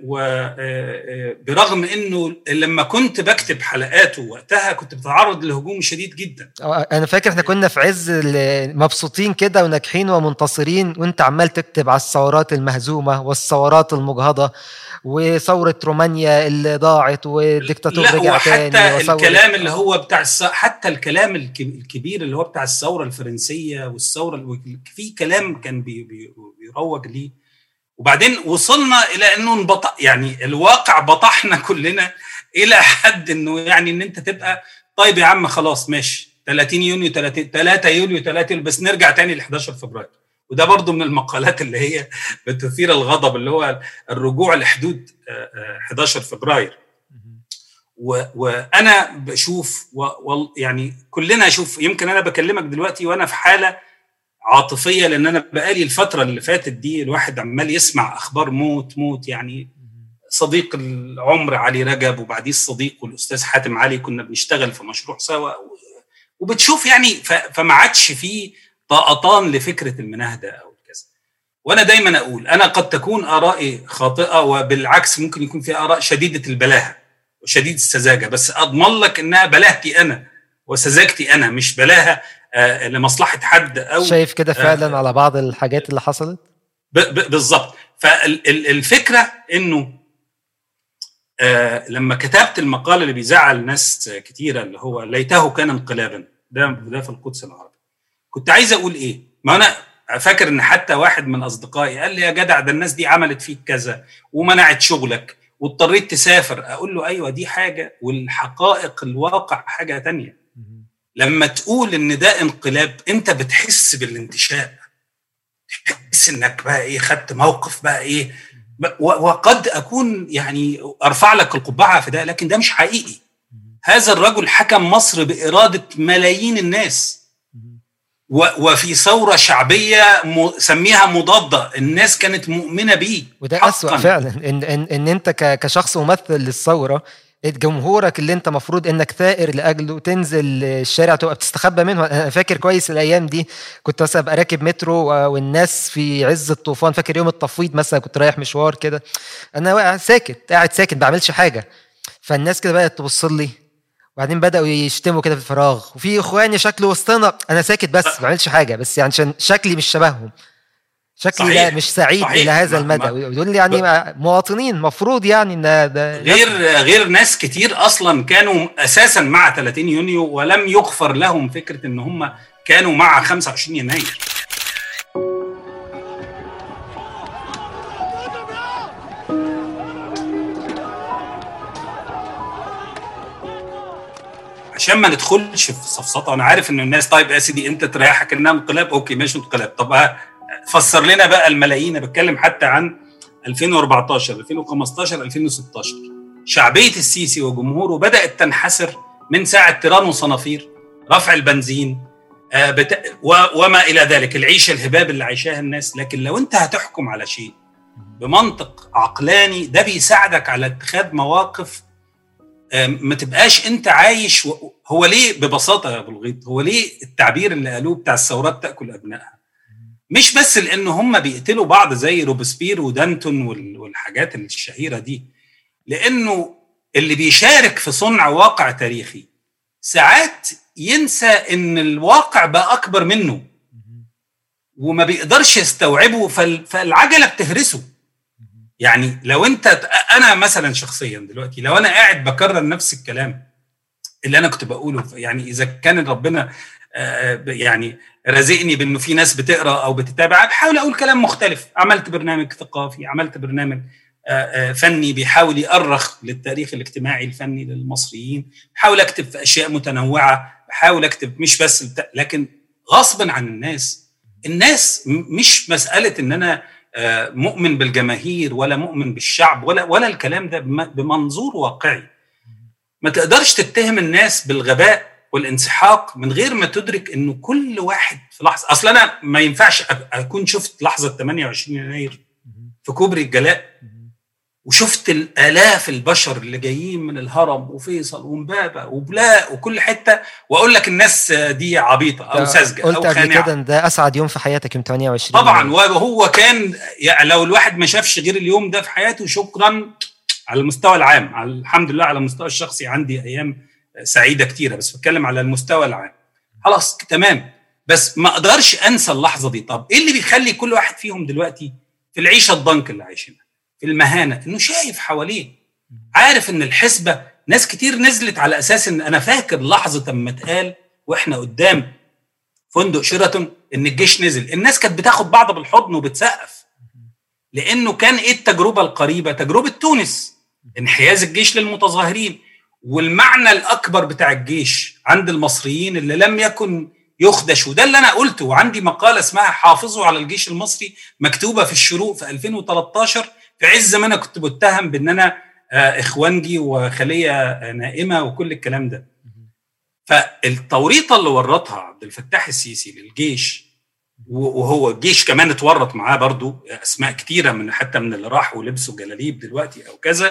وبرغم انه لما كنت بكتب حلقاته وقتها كنت بتعرض لهجوم شديد جدا اه، انا فاكر احنا كنا في عز ال- مبسوطين كده وناجحين ومنتصرين وانت عمال تكتب على الثورات المهزومه والثورات المجهضه وثوره رومانيا اللي ضاعت والديكتاتور لا رجع تاني وحتى وثورة- الكلام اللي هو بتاع الس... حتى الكلام الك- الكبير اللي هو بتاع الثوره الفرنسيه والثوره ال- في كلام كان بي... بي... بيروج ليه وبعدين وصلنا الى انه انبط... يعني الواقع بطحنا كلنا الى حد انه يعني ان انت تبقى طيب يا عم خلاص ماشي 30 يونيو 30 3 يوليو 3 يوليو بس نرجع تاني ل 11 فبراير وده برضو من المقالات اللي هي بتثير الغضب اللي هو الرجوع لحدود آه، آه، 11 فبراير و- وانا بشوف و... و... يعني كلنا شوف يمكن انا بكلمك دلوقتي وانا في حاله عاطفيه لان انا بقالي الفتره اللي فاتت دي الواحد عمال يسمع اخبار موت موت يعني صديق العمر علي رجب وبعديه الصديق والاستاذ حاتم علي كنا بنشتغل في مشروع سوا وبتشوف يعني ف... فما عادش فيه طاقتان لفكره المناهده او كذا وانا دايما اقول انا قد تكون ارائي خاطئه وبالعكس ممكن يكون في اراء شديده البلاهه وشديد السذاجه بس اضمن لك انها بلاهتي انا وسذاجتي انا مش بلاهه آه لمصلحه حد او شايف كده فعلا آه. على بعض الحاجات اللي حصلت ب- ب- بالظبط فالفكره انه آه لما كتبت المقال اللي بيزعل ناس كتيره اللي هو ليته كان انقلابا ده ده في القدس العربي كنت عايز اقول ايه ما انا فاكر ان حتى واحد من اصدقائي قال لي يا جدع ده الناس دي عملت فيك كذا ومنعت شغلك واضطريت تسافر اقول له ايوه دي حاجه والحقائق الواقع حاجه تانية لما تقول ان ده انقلاب انت بتحس بالانتشاء تحس انك بقى ايه خدت موقف بقى ايه ب- و- وقد اكون يعني ارفع لك القبعه في ده لكن ده مش حقيقي هذا الرجل حكم مصر باراده ملايين الناس و- وفي ثوره شعبيه م- سميها مضاده الناس كانت مؤمنه بيه وده حقاً. أسوأ فعلا ان ان ان انت ك- كشخص ممثل للثوره جمهورك اللي انت مفروض انك ثائر لاجله تنزل الشارع تبقى بتستخبى منه انا فاكر كويس الايام دي كنت مثلا ابقى راكب مترو و- والناس في عز الطوفان فاكر يوم التفويض مثلا كنت رايح مشوار كده انا واقع ساكت قاعد ساكت ما بعملش حاجه فالناس كده بدات تبص لي وبعدين بداوا يشتموا كده في الفراغ وفي اخواني شكله وسطنا انا ساكت بس ما بعملش حاجه بس يعني عشان شكلي مش شبههم شكلي صحيح. لا مش سعيد صحيح. الى هذا ما- المدى ما- ودول يعني مواطنين مفروض يعني ان ده غير غير ناس كتير اصلا كانوا اساسا مع 30 يونيو ولم يغفر لهم فكره ان هم كانوا مع 25 يناير عشان ما ندخلش في سفسطه انا عارف ان الناس طيب يا سيدي انت تريحك انها انقلاب اوكي ماشي انقلاب طب ها، فسر لنا بقى الملايين انا بتكلم حتى عن 2014 2015 2016 شعبيه السيسي وجمهوره بدات تنحسر من ساعه تيران وصنافير رفع البنزين آه بت... و... وما الى ذلك العيشه الهباب اللي عايشاها الناس لكن لو انت هتحكم على شيء بمنطق عقلاني ده بيساعدك على اتخاذ مواقف آم، ما تبقاش انت عايش و... هو ليه ببساطه يا ابو الغيط هو ليه التعبير اللي قالوه بتاع الثورات تاكل ابنائها مش بس لان هم بيقتلوا بعض زي روبسبير ودانتون وال... والحاجات الشهيره دي لانه اللي بيشارك في صنع واقع تاريخي ساعات ينسى ان الواقع بقى اكبر منه وما بيقدرش يستوعبه فال... فالعجله بتهرسه يعني لو انت انا مثلا شخصيا دلوقتي لو انا قاعد بكرر نفس الكلام اللي انا كنت بقوله يعني اذا كان ربنا آه، يعني رازقني بانه في ناس بتقرا او بتتابع بحاول اقول كلام مختلف عملت برنامج ثقافي عملت برنامج آه، آه، فني بيحاول يأرخ للتاريخ الاجتماعي الفني للمصريين بحاول اكتب في اشياء متنوعه بحاول اكتب مش بس بتا... لكن غصبا عن الناس الناس م- مش مساله ان انا آه، مؤمن بالجماهير ولا مؤمن بالشعب ولا ولا الكلام ده بم- بمنظور واقعي ما تقدرش تتهم الناس بالغباء والانسحاق من غير ما تدرك انه كل واحد في لحظه اصل انا ما ينفعش أ- اكون شفت لحظه 28 يناير في كوبري الجلاء وشفت الالاف البشر اللي جايين من الهرم وفيصل ومبابه وبلاء وكل حته واقول لك الناس دي عبيطه او ساذجه قلت او قبل خانعه كده ان ده اسعد يوم في حياتك يوم 28 طبعا وهو كان يعني لو الواحد ما شافش غير اليوم ده في حياته شكرا على المستوى العام على الحمد لله على المستوى الشخصي عندي ايام سعيده كتيره بس بتكلم على المستوى العام خلاص تمام بس ما اقدرش انسى اللحظه دي طب ايه اللي بيخلي كل واحد فيهم دلوقتي في العيشه الضنك اللي عايشينها في المهانه انه شايف حواليه عارف ان الحسبه ناس كتير نزلت على اساس ان انا فاكر لحظه اما اتقال واحنا قدام فندق شيراتون ان الجيش نزل الناس كانت بتاخد بعض بالحضن وبتسقف لانه كان ايه التجربه القريبه تجربه تونس انحياز الجيش للمتظاهرين والمعنى الاكبر بتاع الجيش عند المصريين اللي لم يكن يخدش وده اللي انا قلته وعندي مقاله اسمها حافظوا على الجيش المصري مكتوبه في الشروق في 2013 في عز ما انا كنت متهم بان انا آه، اخوانجي وخليه آه، نائمه وكل الكلام ده فالتوريطه اللي ورطها عبد الفتاح السيسي للجيش و- وهو الجيش كمان اتورط معاه برضو اسماء كتيره من حتى من اللي راحوا ولبسوا جلاليب دلوقتي او كذا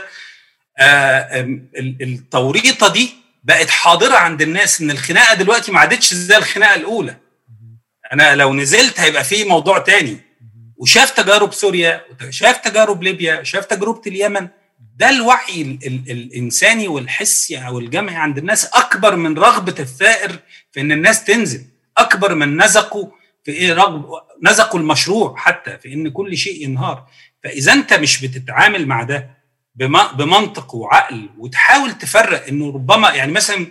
آه، آم، ال- التوريطه دي بقت حاضره عند الناس ان الخناقه دلوقتي ما عادتش زي الخناقه الاولى انا لو نزلت هيبقى في موضوع تاني وشاف تجارب سوريا وشاف تجارب ليبيا شاف تجربه اليمن ده الوعي ال ال الانساني والحسي او الجمعي عند الناس اكبر من رغبه الثائر في ان الناس تنزل اكبر من نزقوا في ايه رغب نزقوا المشروع حتى في ان كل شيء ينهار فاذا انت مش بتتعامل مع ده بم- بمنطق وعقل وتحاول تفرق انه ربما يعني مثلا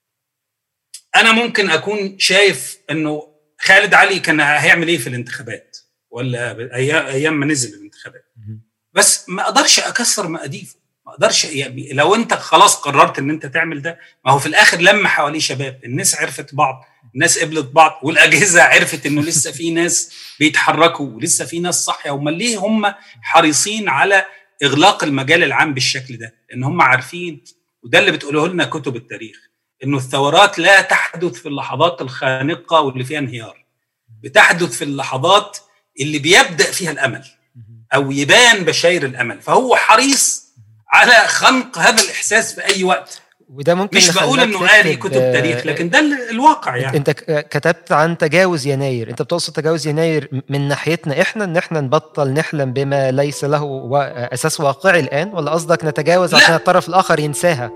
انا ممكن اكون شايف انه خالد علي كان هيعمل ايه في الانتخابات ولا ايام ايام ما نزل الانتخابات بس ما اقدرش اكسر مقاديفه ما اقدرش يعني لو انت خلاص قررت ان انت تعمل ده ما هو في الاخر لما حواليه شباب الناس عرفت بعض الناس قبلت بعض والاجهزه عرفت انه لسه في ناس بيتحركوا ولسه في ناس صاحيه امال ليه هم حريصين على اغلاق المجال العام بالشكل ده لان هم عارفين وده اللي بتقوله لنا كتب التاريخ انه الثورات لا تحدث في اللحظات الخانقه واللي فيها انهيار بتحدث في اللحظات اللي بيبدا فيها الامل او يبان بشاير الامل فهو حريص على خنق هذا الاحساس في اي وقت وده ممكن مش بقول يخليك انه قاري تكتب، كتب آه، تاريخ لكن ده ال- الواقع يعني انت ك- كتبت عن تجاوز يناير انت بتقصد تجاوز يناير من ناحيتنا احنا ان احنا نبطل نحلم بما ليس له و... اساس واقعي الان ولا قصدك نتجاوز لا. عشان الطرف الاخر ينساها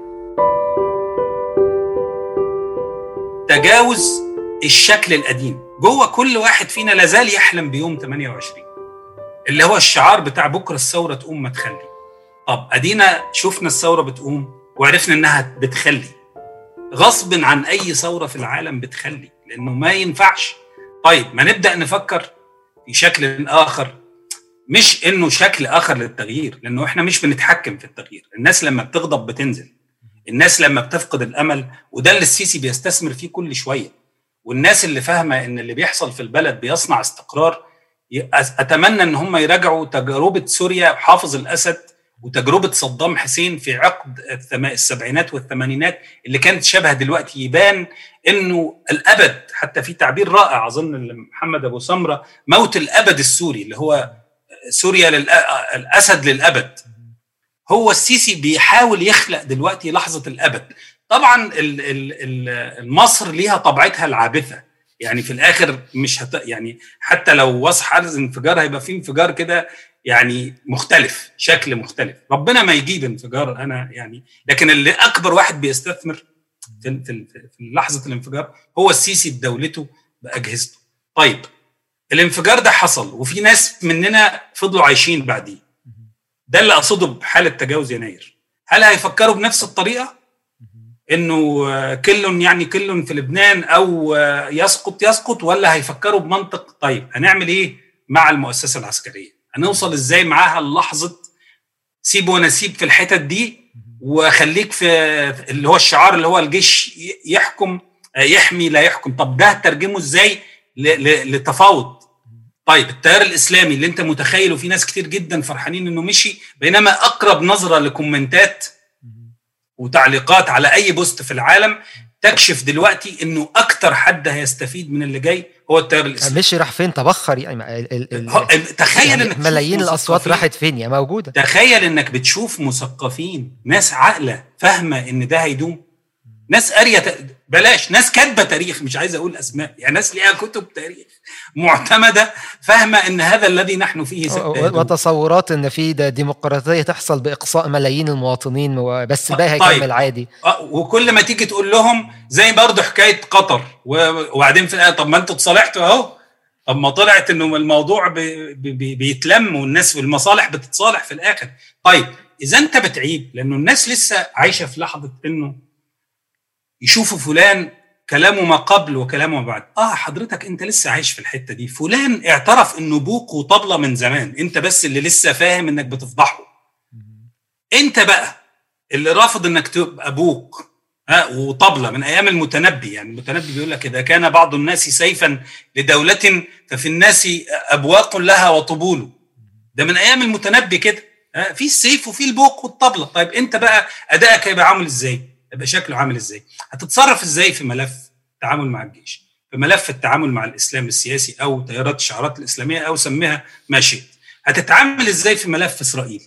تجاوز الشكل القديم جوه كل واحد فينا لازال يحلم بيوم 28 اللي هو الشعار بتاع بكره الثوره تقوم ما تخلي طب ادينا شفنا الثوره بتقوم وعرفنا انها بتخلي غصب عن اي ثوره في العالم بتخلي لانه ما ينفعش طيب ما نبدا نفكر في شكل اخر مش انه شكل اخر للتغيير لانه احنا مش بنتحكم في التغيير الناس لما بتغضب بتنزل الناس لما بتفقد الامل وده اللي السيسي بيستثمر فيه كل شويه والناس اللي فاهمه ان اللي بيحصل في البلد بيصنع استقرار ي- أس- اتمنى ان هم يراجعوا تجربه سوريا حافظ الاسد وتجربه صدام حسين في عقد الثما- السبعينات والثمانينات اللي كانت شبه دلوقتي يبان انه الابد حتى في تعبير رائع اظن محمد ابو سمره موت الابد السوري اللي هو سوريا للأ- الاسد للابد هو السيسي بيحاول يخلق دلوقتي لحظه الابد طبعا ال- ال- ال- مصر ليها طبيعتها العابثه يعني في الاخر مش هت... يعني حتى لو وصح حدث انفجار هيبقى في انفجار كده يعني مختلف شكل مختلف ربنا ما يجيب انفجار انا يعني لكن اللي اكبر واحد بيستثمر في في في لحظه الانفجار هو السيسي بدولته باجهزته طيب الانفجار ده حصل وفي ناس مننا فضلوا عايشين بعديه ده اللي اقصده بحاله تجاوز يناير هل هيفكروا بنفس الطريقه انه آه، كل يعني كل في لبنان او آه، يسقط يسقط ولا هيفكروا بمنطق طيب هنعمل ايه مع المؤسسه العسكريه هنوصل ازاي معاها للحظه سيب ونسيب في الحتت دي وخليك في اللي هو الشعار اللي هو الجيش ي- يحكم آه، يحمي لا يحكم طب ده ترجمه ازاي ل- ل- لتفاوض طيب التيار الاسلامي اللي انت متخيله في ناس كتير جدا فرحانين انه مشي بينما اقرب نظره لكومنتات وتعليقات على اي بوست في العالم تكشف دلوقتي انه اكتر حد هيستفيد من اللي جاي هو التيار الاسلامي مشي راح فين تبخر يعني ال ال ال هو- تخيل يعني انك تشوف ملايين الاصوات مثقفين. راحت فين يعني موجوده تخيل انك بتشوف مثقفين ناس عاقله فاهمه ان ده هيدوم ناس قاريه ت- بلاش ناس كاتبه تاريخ مش عايز اقول اسماء يعني ناس ليها كتب تاريخ معتمده فاهمه ان هذا الذي نحن فيه و- سيهدم. وتصورات ان في ده ديمقراطيه تحصل باقصاء ملايين المواطنين وبس آه، الباقي طيب. هيكمل عادي آه، وكل ما تيجي تقول لهم زي برضه حكايه قطر و- وبعدين في الآخر، طب ما انتوا اتصالحتوا اهو طب ما طلعت انه الموضوع بي بي بيتلم والناس والمصالح بتتصالح في الاخر طيب اذا انت بتعيب لانه الناس لسه عايشه في لحظه انه يشوفوا فلان كلامه ما قبل وكلامه ما بعد اه حضرتك انت لسه عايش في الحته دي فلان اعترف انه بوق وطبله من زمان انت بس اللي لسه فاهم انك بتفضحه انت بقى اللي رافض انك تبقى ابوك ها وطبله من ايام المتنبي يعني المتنبي بيقول لك اذا كان بعض الناس سيفا لدوله ففي الناس ابواق لها وطبول ده من ايام المتنبي كده ها في السيف وفي البوق والطبله طيب انت بقى ادائك هيبقى عامل ازاي يبقى شكله عامل ازاي هتتصرف ازاي في ملف التعامل مع الجيش في ملف التعامل مع الاسلام السياسي او تيارات الشعارات الاسلاميه او سميها ما شئت هتتعامل ازاي في ملف اسرائيل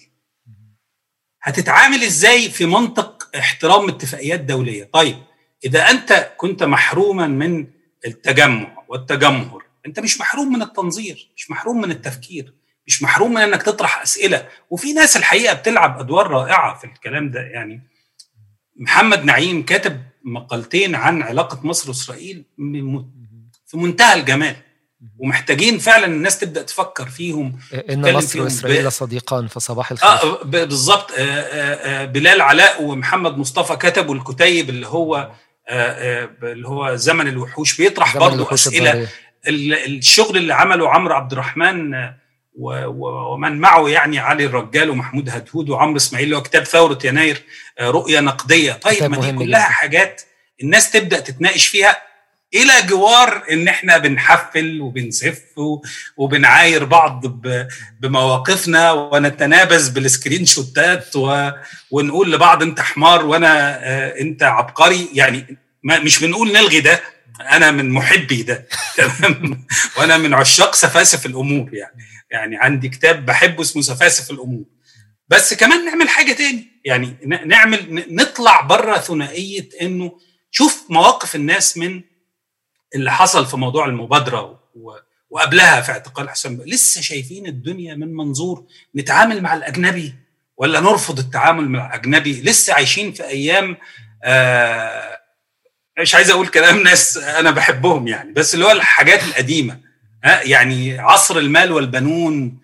هتتعامل ازاي في منطق احترام اتفاقيات دوليه طيب اذا انت كنت محروما من التجمع والتجمهر انت مش محروم من التنظير مش محروم من التفكير مش محروم من انك تطرح اسئله وفي ناس الحقيقه بتلعب ادوار رائعه في الكلام ده يعني محمد نعيم كاتب مقالتين عن علاقه مصر واسرائيل م- في منتهى الجمال ومحتاجين فعلا الناس تبدا تفكر فيهم ان اتكلم مصر فيهم ب- واسرائيل صديقان فصباح الخير اه ب- بالظبط آه، آه، آه، بلال علاء ومحمد مصطفى كتبوا الكتيب اللي هو آه، آه، اللي هو زمن الوحوش بيطرح زمن برضه الوحوش اسئله الضارية. ال- الشغل اللي عمله عمرو عبد الرحمن آه، و- و- ومن معه يعني علي الرجال ومحمود هدهود وعمرو اسماعيل اللي هو كتاب ثوره يناير آه، رؤيه نقديه طيب كتاب ما دي مهم كلها جداً. حاجات الناس تبدا تتناقش فيها الى جوار ان احنا بنحفل وبنسف و- وبنعاير بعض ب- بمواقفنا ونتنابز بالسكرين شوتات و... ونقول لبعض انت حمار وانا آه، انت عبقري يعني ما مش بنقول نلغي ده انا من محبي ده تمام وانا من عشاق سفاسف الامور يعني يعني عندي كتاب بحبه اسمه سفاسف الامور بس كمان نعمل حاجه تاني يعني ن- نعمل ن- نطلع بره ثنائيه انه شوف مواقف الناس من اللي حصل في موضوع المبادره و... وقبلها في اعتقال حسام لسه شايفين الدنيا من منظور نتعامل مع الاجنبي ولا نرفض التعامل مع الاجنبي لسه عايشين في ايام آه مش عايز اقول كلام ناس انا بحبهم يعني بس اللي هو الحاجات القديمه ها يعني عصر المال والبنون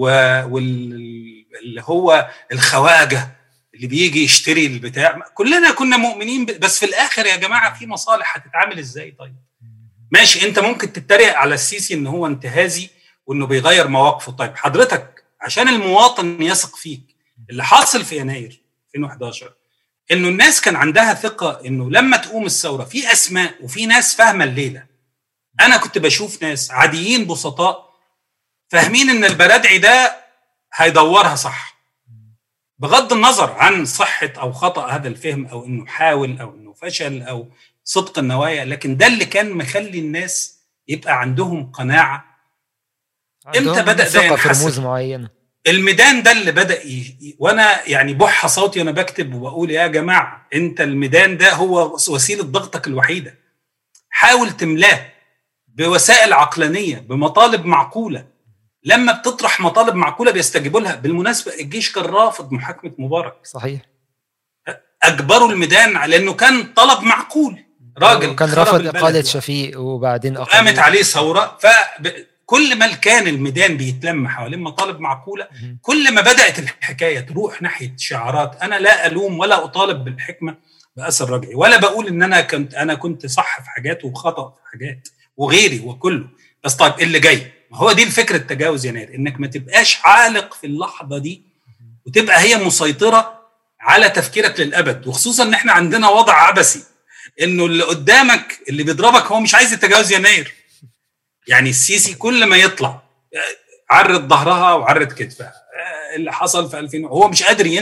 واللي هو الخواجه اللي بيجي يشتري البتاع كلنا كنا مؤمنين ب... بس في الاخر يا جماعه في مصالح هتتعامل ازاي طيب ماشي انت ممكن تتريق على السيسي ان هو انتهازي وانه بيغير مواقفه طيب حضرتك عشان المواطن يثق فيك اللي حاصل في يناير 2011 انه الناس كان عندها ثقه انه لما تقوم الثوره في اسماء وفي ناس فاهمه الليله انا كنت بشوف ناس عاديين بسطاء فاهمين ان البرادعي ده هيدورها صح بغض النظر عن صحه او خطا هذا الفهم او انه حاول او انه فشل او صدق النوايا لكن ده اللي كان مخلي الناس يبقى عندهم قناعه امتى عندهم بدأ ده ثقة في ينحسر؟ رموز معينة الميدان ده اللي بدا ي... ي- وانا يعني بح صوتي وانا بكتب وبقول يا جماعه انت الميدان ده هو وسيله ضغطك الوحيده حاول تملاه بوسائل عقلانيه بمطالب معقوله لما بتطرح مطالب معقوله بيستجيبوا لها بالمناسبه الجيش كان رافض محاكمه مبارك صحيح اجبروا الميدان على انه كان طلب معقول راجل كان خرب رفض البلد إقالة يعني. شفيق وبعدين أقالوا- قامت عليه ثوره فكل ما كان الميدان بيتلم حوالين مطالب معقوله مهم. كل ما بدات الحكايه تروح ناحيه شعارات انا لا الوم ولا اطالب بالحكمه باثر رجعي ولا بقول ان انا كنت انا كنت صح في حاجات وخطا في حاجات وغيري وكله بس طيب إيه اللي جاي ما هو دي الفكره التجاوز يناير انك ما تبقاش عالق في اللحظه دي وتبقى هي مسيطره على تفكيرك للابد وخصوصا ان احنا عندنا وضع عبثي انه اللي قدامك اللي بيضربك هو مش عايز يتجاوز يناير يعني السيسي كل ما يطلع آه، عرت ظهرها وعرت كتفها آه، اللي حصل في 2000 هو مش قادر ينسى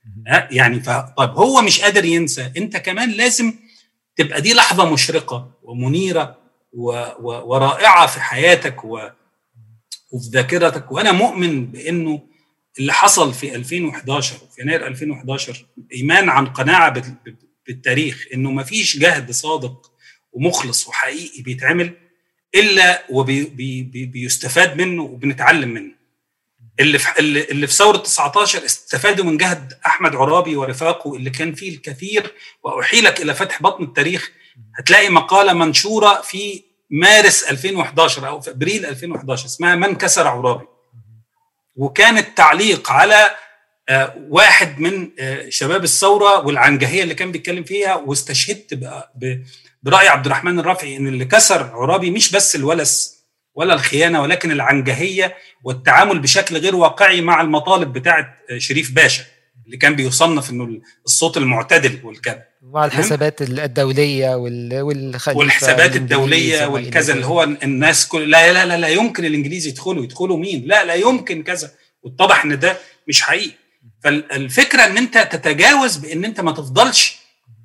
ها يعني ف... طيب هو مش قادر ينسى انت كمان لازم تبقى دي لحظه مشرقه ومنيره و... و... ورائعه في حياتك و... وفي ذاكرتك وانا مؤمن بانه اللي حصل في 2011 وفي يناير 2011 ايمان عن قناعه بال... بالتاريخ انه ما فيش جهد صادق ومخلص وحقيقي بيتعمل الا وبيستفاد وبي... بي... منه وبنتعلم منه اللي في اللي في ثوره 19 استفادوا من جهد احمد عرابي ورفاقه اللي كان فيه الكثير واحيلك الى فتح بطن التاريخ هتلاقي مقاله منشوره في مارس 2011 او في ابريل 2011 اسمها من كسر عرابي وكان التعليق على واحد من شباب الثوره والعنجهيه اللي كان بيتكلم فيها واستشهدت براي عبد الرحمن الرافعي ان اللي كسر عرابي مش بس الولس ولا الخيانه ولكن العنجهيه والتعامل بشكل غير واقعي مع المطالب بتاعه شريف باشا اللي كان بيصنف انه الصوت المعتدل والكذا مع الحسابات الدوليه والخليفه والحسابات الدوليه والكذا اللي هو الناس كل لا لا لا لا يمكن الانجليز يدخلوا يدخلوا مين؟ لا لا يمكن كذا واتضح ان ده مش حقيقي فالفكره ان انت تتجاوز بان انت ما تفضلش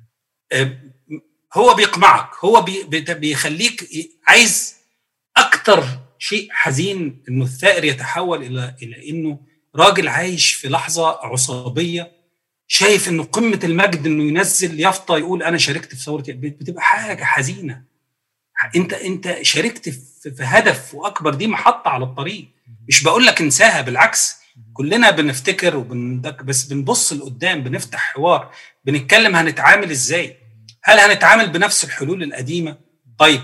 هو بيقمعك هو بيخليك عايز اكتر شيء حزين انه الثائر يتحول الى الى انه راجل عايش في لحظه عصابيه شايف انه قمه المجد انه ينزل يافطه يقول انا شاركت في ثوره بتبقى حاجه حزينه انت انت شاركت في هدف واكبر دي محطه على الطريق مش بقول لك انساها بالعكس كلنا بنفتكر وبن بس بنبص لقدام بنفتح حوار بنتكلم هنتعامل ازاي هل هنتعامل بنفس الحلول القديمه طيب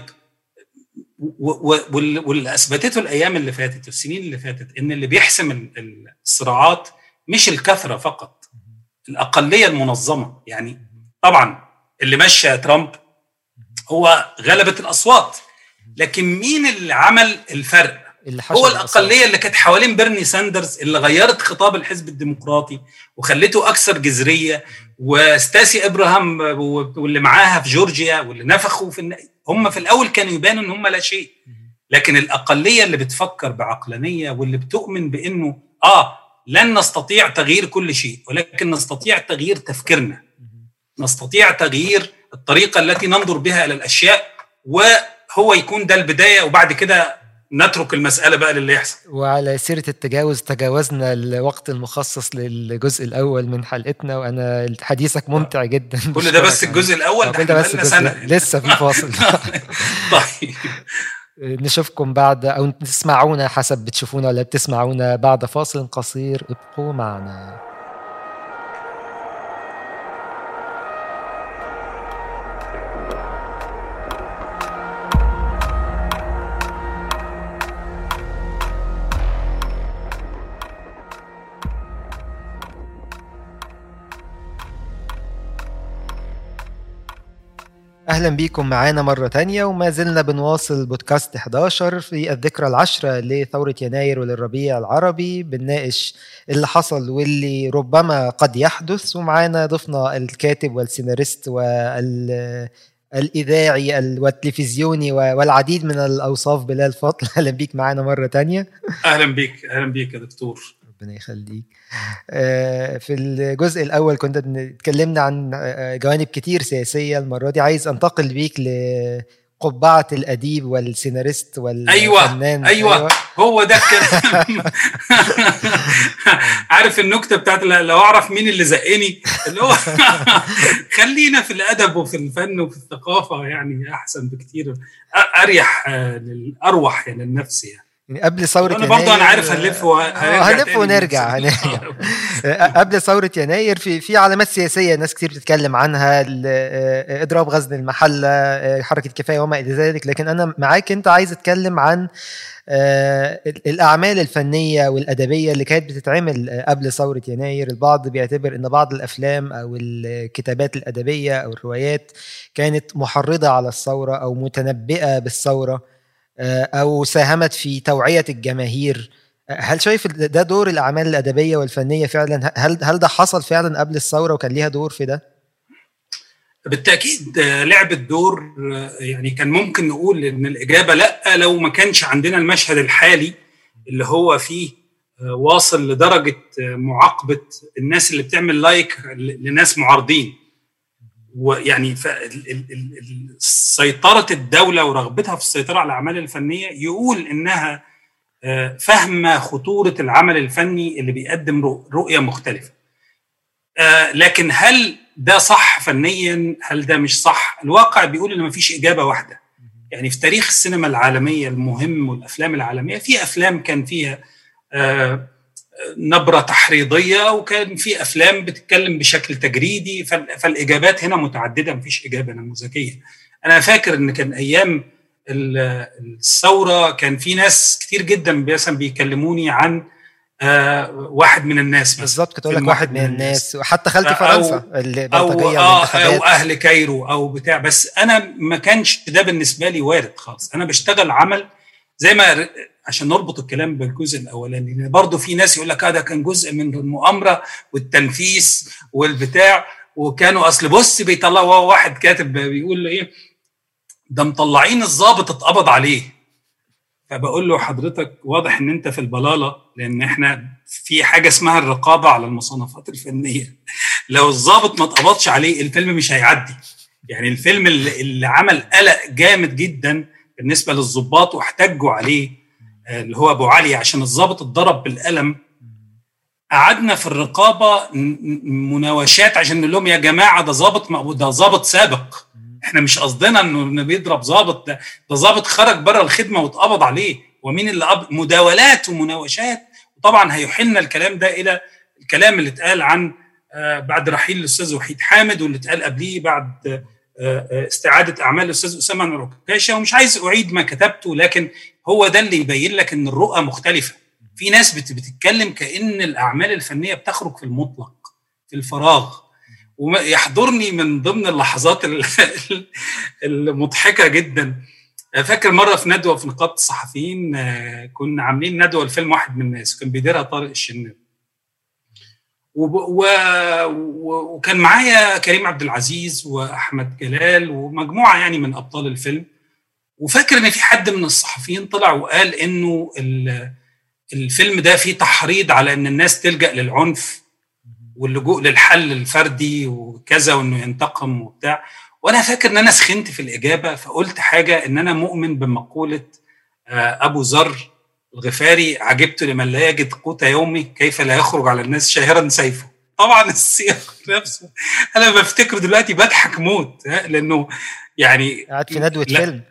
واللي اثبتته الايام اللي فاتت والسنين اللي فاتت ان اللي بيحسم الصراعات مش الكثره فقط الاقليه المنظمه يعني طبعا اللي مشى ترامب هو غلبه الاصوات لكن مين اللي عمل الفرق اللي هو الاقليه اللي كانت حوالين بيرني ساندرز اللي غيرت خطاب الحزب الديمقراطي وخلته اكثر جذريه وستاسي ابراهام واللي معاها في جورجيا واللي نفخوا في هم في الاول كانوا يبانوا ان هم لا شيء لكن الاقليه اللي بتفكر بعقلانيه واللي بتؤمن بانه اه لن نستطيع تغيير كل شيء ولكن نستطيع تغيير تفكيرنا نستطيع تغيير الطريقه التي ننظر بها الى الاشياء وهو يكون ده البدايه وبعد كده نترك المسألة بقى للي يحصل وعلى سيرة التجاوز تجاوزنا الوقت المخصص للجزء الأول من حلقتنا وأنا حديثك ممتع جدا كل ده بس الجزء الأول ده ده بس سنة لسه في فاصل طيب نشوفكم بعد أو تسمعونا حسب بتشوفونا ولا بتسمعونا بعد فاصل قصير ابقوا معنا أهلا بيكم معانا مرة تانية وما زلنا بنواصل بودكاست 11 في الذكرى العشرة لثورة يناير وللربيع العربي بنناقش اللي حصل واللي ربما قد يحدث ومعانا ضيفنا الكاتب والسيناريست وال الإذاعي والتلفزيوني والعديد من الأوصاف بلال فضل أهلا بيك معانا مرة تانية أهلا بيك أهلا بيك يا دكتور ربنا يخليك في الجزء الاول كنا اتكلمنا عن جوانب كتير سياسيه المره دي عايز انتقل بيك لقبعه الاديب والسيناريست والفنان أيوة, ايوه ايوه هو ده كان عارف النكته بتاعت لو اعرف مين اللي زقني اللي هو خلينا في الادب وفي الفن وفي الثقافه يعني احسن بكتير اريح اروح يعني النفس يعني يعني قبل ثورة أنا برضه أنا عارف هنلف و... هنلف ونرجع هنرجع قبل ثورة يناير في في علامات سياسية ناس كتير بتتكلم عنها إضراب غزل المحلة حركة كفاية وما إلى ذلك لكن أنا معاك أنت عايز أتكلم عن الأعمال الفنية والأدبية اللي كانت بتتعمل قبل ثورة يناير البعض بيعتبر أن بعض الأفلام أو الكتابات الأدبية أو الروايات كانت محرضة على الثورة أو متنبئة بالثورة او ساهمت في توعيه الجماهير هل شايف ده دور الاعمال الادبيه والفنيه فعلا هل هل ده حصل فعلا قبل الثوره وكان ليها دور في ده بالتاكيد لعبت دور يعني كان ممكن نقول ان الاجابه لا لو ما كانش عندنا المشهد الحالي اللي هو فيه آه، واصل لدرجه آه، معاقبه الناس اللي بتعمل لايك ل- لناس معارضين ويعني ف- ال- ال- ال- ال- سيطره الدوله ورغبتها في السيطره على الاعمال الفنيه يقول انها آه، فاهمه خطوره العمل الفني اللي بيقدم رؤ- رؤيه مختلفه آه، لكن هل ده صح فنيا هل ده مش صح الواقع بيقول ان مفيش اجابه واحده يعني في تاريخ السينما العالمية المهم والأفلام العالمية في أفلام كان فيها آه، نبرة تحريضية وكان في أفلام بتتكلم بشكل تجريدي فال- فالإجابات هنا متعددة مفيش إجابة نموذجية أنا فاكر إن كان أيام ال- الثورة كان في ناس كتير جدا مثلا بيكلموني عن آه، واحد من الناس مثلا بالظبط كنت اقول لك فيلم واحد من الناس وحتى خالتي أو- فرنسا او البلطجيه آه والانتخابات او اهل كايرو او بتاع بس انا ما كانش ده بالنسبه لي وارد خالص انا بشتغل عمل زي ما ر- عشان نربط الكلام بالجزء الاولاني لان برضه في ناس يقول لك آه ده كان جزء من المؤامره والتنفيس والبتاع وكانوا اصل بص بيطلعوا هو واحد كاتب بيقول له ايه ده مطلعين الضابط اتقبض عليه فبقول له حضرتك واضح ان انت في البلاله لان احنا في حاجه اسمها الرقابه على المصنفات الفنيه لو الضابط ما اتقبضش عليه الفيلم مش هيعدي يعني الفيلم اللي, اللي عمل قلق جامد جدا بالنسبه للضباط واحتجوا عليه آه، اللي هو ابو علي عشان الضابط اتضرب بالقلم قعدنا في الرقابه ن- ن- مناوشات عشان نقول لهم يا جماعه ده ضابط مقبوض ده ضابط سابق احنا مش قصدنا انه إنه بيضرب ضابط ده ده ضابط خرج بره الخدمه واتقبض عليه ومين اللي أب... مداولات ومناوشات وطبعا هيحن الكلام ده الى الكلام اللي اتقال عن آه، بعد رحيل الاستاذ وحيد حامد واللي اتقال قبليه بعد آه، آه، استعاده اعمال الاستاذ اسامه نوركاشا ومش عايز اعيد ما كتبته لكن هو ده اللي يبين لك ان الرؤى مختلفه في ناس بت- بتتكلم كان الاعمال الفنيه بتخرج في المطلق في الفراغ ويحضرني من ضمن اللحظات ال- المضحكه جدا فاكر مره في ندوه في نقابه الصحفيين آه، كنا عاملين ندوه لفيلم واحد من الناس كان بيديرها طارق الشناوي وب- و... و... وكان معايا كريم عبد العزيز واحمد جلال ومجموعه يعني من ابطال الفيلم وفاكر ان في حد من الصحفيين طلع وقال انه ال... الفيلم ده فيه تحريض على ان الناس تلجا للعنف واللجوء للحل الفردي وكذا وانه ينتقم وبتاع وانا فاكر ان انا سخنت في الاجابه فقلت حاجه ان انا مؤمن بمقوله آه، ابو ذر الغفاري عجبت لمن لا يجد قوت يومه كيف لا يخرج على الناس شاهرا سيفه طبعا السياق نفسه انا بفتكره دلوقتي بضحك موت ها، لانه يعني قاعد في ندوه لا. فيلم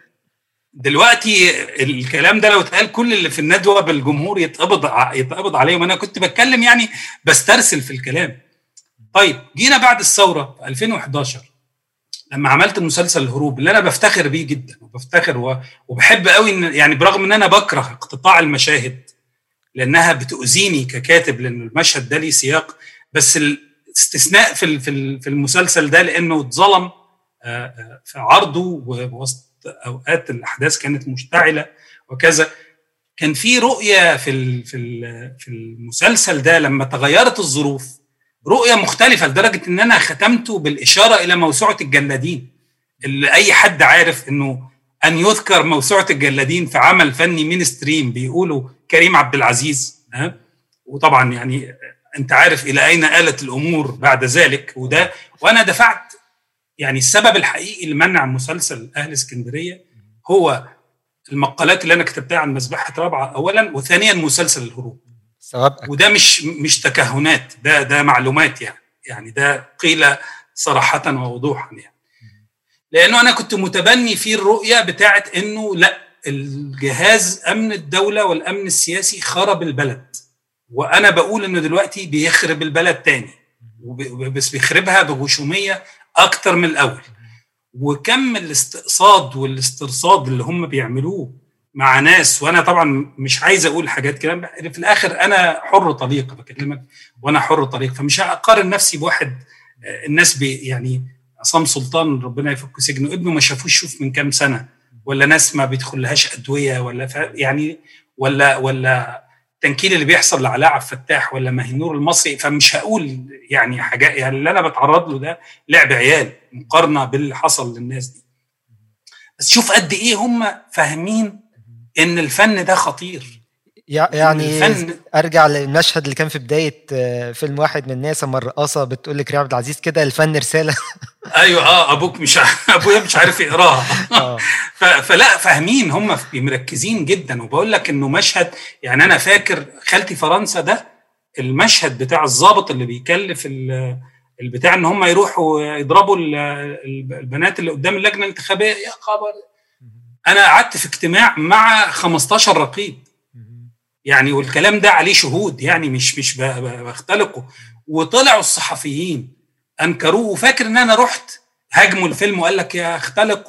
دلوقتي الكلام ده لو اتقال كل اللي في الندوه بالجمهور يتقبض ع- يتقبض عليهم انا كنت بتكلم يعني بسترسل في الكلام طيب جينا بعد الثوره في 2011 لما عملت مسلسل الهروب اللي انا بفتخر بيه جدا وبفتخر و- وبحب قوي ان يعني برغم ان انا بكره اقتطاع المشاهد لانها بتؤذيني ككاتب لان المشهد ده ليه سياق بس الاستثناء في ال- في ال- في المسلسل ده لانه اتظلم آه، آه، في عرضه ووسط اوقات الاحداث كانت مشتعله وكذا كان في رؤيه في ال- في ال- في المسلسل ده لما تغيرت الظروف رؤيه مختلفه لدرجه ان انا ختمته بالاشاره الى موسوعه الجلادين اللي اي حد عارف انه ان يذكر موسوعه الجلادين في عمل فني مين ستريم بيقولوا كريم عبد العزيز ها وطبعا يعني انت عارف الى اين آلت الامور بعد ذلك وده وانا دفعت يعني السبب الحقيقي لمنع مسلسل اهل اسكندريه هو المقالات اللي انا كتبتها عن مذبحه رابعه اولا وثانيا مسلسل الهروب سواء وده مش مش تكهنات ده ده معلومات يعني يعني ده قيل صراحه ووضوحا يعني لانه انا كنت متبني في الرؤيه بتاعت انه لا الجهاز امن الدوله والامن السياسي خرب البلد وانا بقول انه دلوقتي بيخرب البلد تاني وب- بس بيخربها بغشوميه اكتر من الاول وكم الاستقصاد والاسترصاد اللي هم بيعملوه مع ناس وانا طبعا مش عايز اقول حاجات كلام في الاخر انا حر طليق بكلمك وانا حر طليق فمش هقارن نفسي بواحد آه، الناس بي يعني عصام سلطان ربنا يفك سجنه ابنه ما شافوش شوف من كام سنه ولا ناس ما بيدخلهاش ادويه ولا ف... يعني ولا ولا التنكيل اللي بيحصل لعلاء عبد الفتاح ولا مهنور المصري فمش هقول يعني حاجات يعني اللي انا بتعرض له ده لعب عيال مقارنه باللي حصل للناس دي بس شوف قد ايه هم فاهمين ان الفن ده خطير يعني الفن- ارجع للمشهد اللي كان في بدايه آه، فيلم واحد من الناس اما الرقاصه بتقول لك عبد العزيز كده الفن رساله ايوه اه ابوك مش ع- ابويا مش عارف يقراها آه. ف- فلا فاهمين هم مركزين جدا وبقول لك انه مشهد يعني انا فاكر خالتي فرنسا ده المشهد بتاع الضابط اللي بيكلف ال- البتاع ان هم يروحوا يضربوا ال- ال- البنات اللي قدام اللجنه الانتخابيه يا خبر انا قعدت في اجتماع مع 15 رقيب يعني والكلام ده عليه شهود يعني مش مش ب- ب- بختلقه وطلعوا الصحفيين انكروه وفاكر ان انا رحت هاجموا الفيلم وقال لك يختلق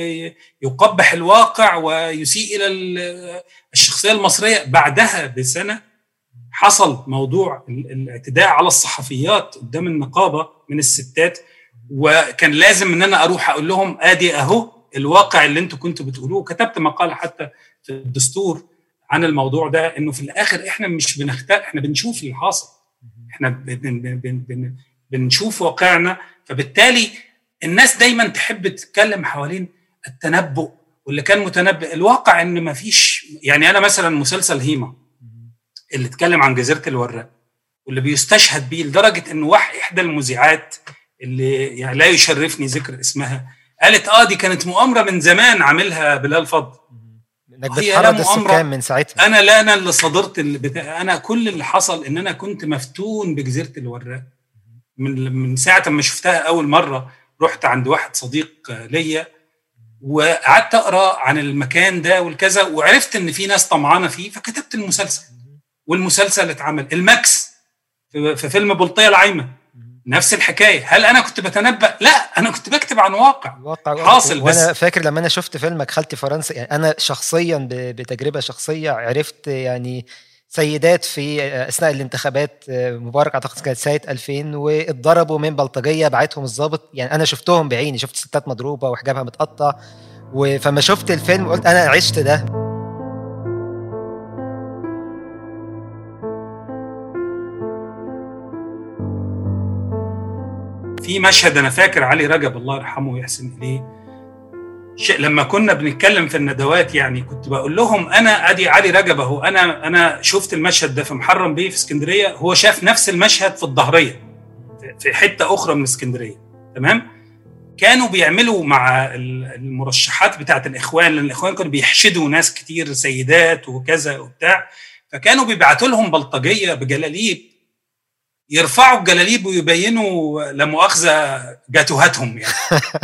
ويقبح الواقع ويسيء الى ال- الشخصيه المصريه بعدها بسنه حصل موضوع ال- الاعتداء على الصحفيات قدام النقابه من الستات وكان لازم ان انا اروح اقول لهم ادي اهو الواقع اللي انتوا كنتوا بتقولوه كتبت مقال حتى في الدستور عن الموضوع ده انه في الاخر احنا مش بنختار احنا بنشوف اللي حاصل احنا بن بن بن بن بنشوف واقعنا فبالتالي الناس دايما تحب تتكلم حوالين التنبؤ واللي كان متنبئ الواقع ان ما فيش يعني انا مثلا مسلسل هيما اللي اتكلم عن جزيره الوراق واللي بيستشهد بيه لدرجه ان واحد احدى المذيعات اللي يعني لا يشرفني ذكر اسمها قالت اه دي كانت مؤامره من زمان عاملها بلال فضل انك هي لا بتحرض مؤامرة. السكان من ساعتها انا لا انا اللي صدرت اللي بتا... انا كل اللي حصل ان انا كنت مفتون بجزيره الوراق من من ساعه ما شفتها اول مره رحت عند واحد صديق ليا وقعدت اقرا عن المكان ده والكذا وعرفت ان في ناس طمعانه فيه فكتبت المسلسل والمسلسل اتعمل الماكس في في فيلم بلطيه العايمه نفس الحكايه هل انا كنت بتنبأ لا انا كنت بكتب عن واقع الواقع حاصل بس وانا فاكر لما انا شفت فيلمك خالتي فرنسا يعني انا شخصيا ب- بتجربه شخصيه عرفت يعني سيدات في اثناء الانتخابات مبارك اعتقد كانت سنه 2000 واتضربوا من بلطجيه بعتهم الضابط يعني انا شفتهم بعيني شفت ستات مضروبه وحجابها متقطع و- فما شفت الفيلم قلت انا عشت ده في مشهد انا فاكر علي رجب الله يرحمه ويحسن اليه شيء لما كنا بنتكلم في الندوات يعني كنت بقول لهم انا ادي علي رجب اهو انا انا شفت المشهد ده في محرم بيه في اسكندريه هو شاف نفس المشهد في الظهريه في- في حته اخرى من اسكندريه تمام كانوا بيعملوا مع ال- المرشحات بتاعت الاخوان لان الاخوان كانوا بيحشدوا ناس كتير سيدات وكذا وبتاع فكانوا بيبعتوا لهم بلطجيه بجلاليب يرفعوا الجلاليب ويبينوا لا مؤاخذه جاتوهاتهم يعني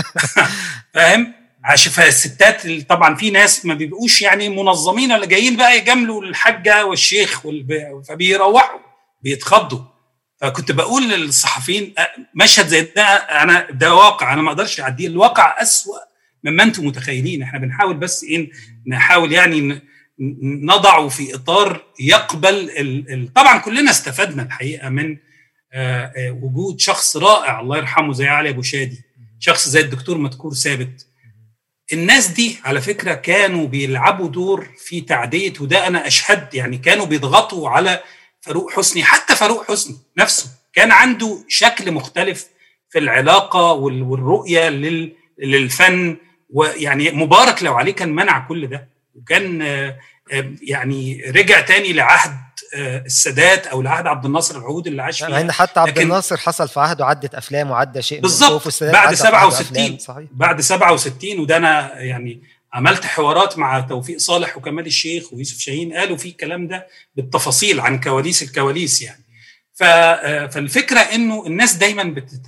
فاهم عشان فالستات اللي طبعا في ناس ما بيبقوش يعني منظمين ولا جايين بقى يجاملوا الحاجه والشيخ والب... فبيروحوا بيتخضوا فكنت بقول للصحفيين أه، مشهد زي ده انا ده واقع انا ما اقدرش اعديه الواقع اسوأ مما انتم متخيلين احنا بنحاول بس ايه نحاول يعني ن- ن- نضعه في اطار يقبل ال... ال... طبعا كلنا استفدنا الحقيقه من آه، آه، وجود شخص رائع الله يرحمه زي علي ابو شادي شخص زي الدكتور مذكور ثابت الناس دي على فكره كانوا بيلعبوا دور في تعديه وده انا اشهد يعني كانوا بيضغطوا على فاروق حسني حتى فاروق حسني نفسه كان عنده شكل مختلف في العلاقه وال- والرؤيه لل- للفن ويعني مبارك لو عليه كان منع كل ده وكان آه، آه، يعني رجع تاني لعهد آه، السادات او لعهد عبد الناصر العهود اللي عاش مع فيها ان حتى عبد لكن- الناصر حصل في عهده عدت افلام وعدى شيء من بالظبط الخوف والسادات بعد عدى في عهده 67 أفلام، صحيح بعد 67 وده انا يعني عملت حوارات مع توفيق صالح وكمال الشيخ ويوسف شاهين قالوا في الكلام ده بالتفاصيل عن كواليس الكواليس يعني ف- آه، فالفكره انه الناس دايما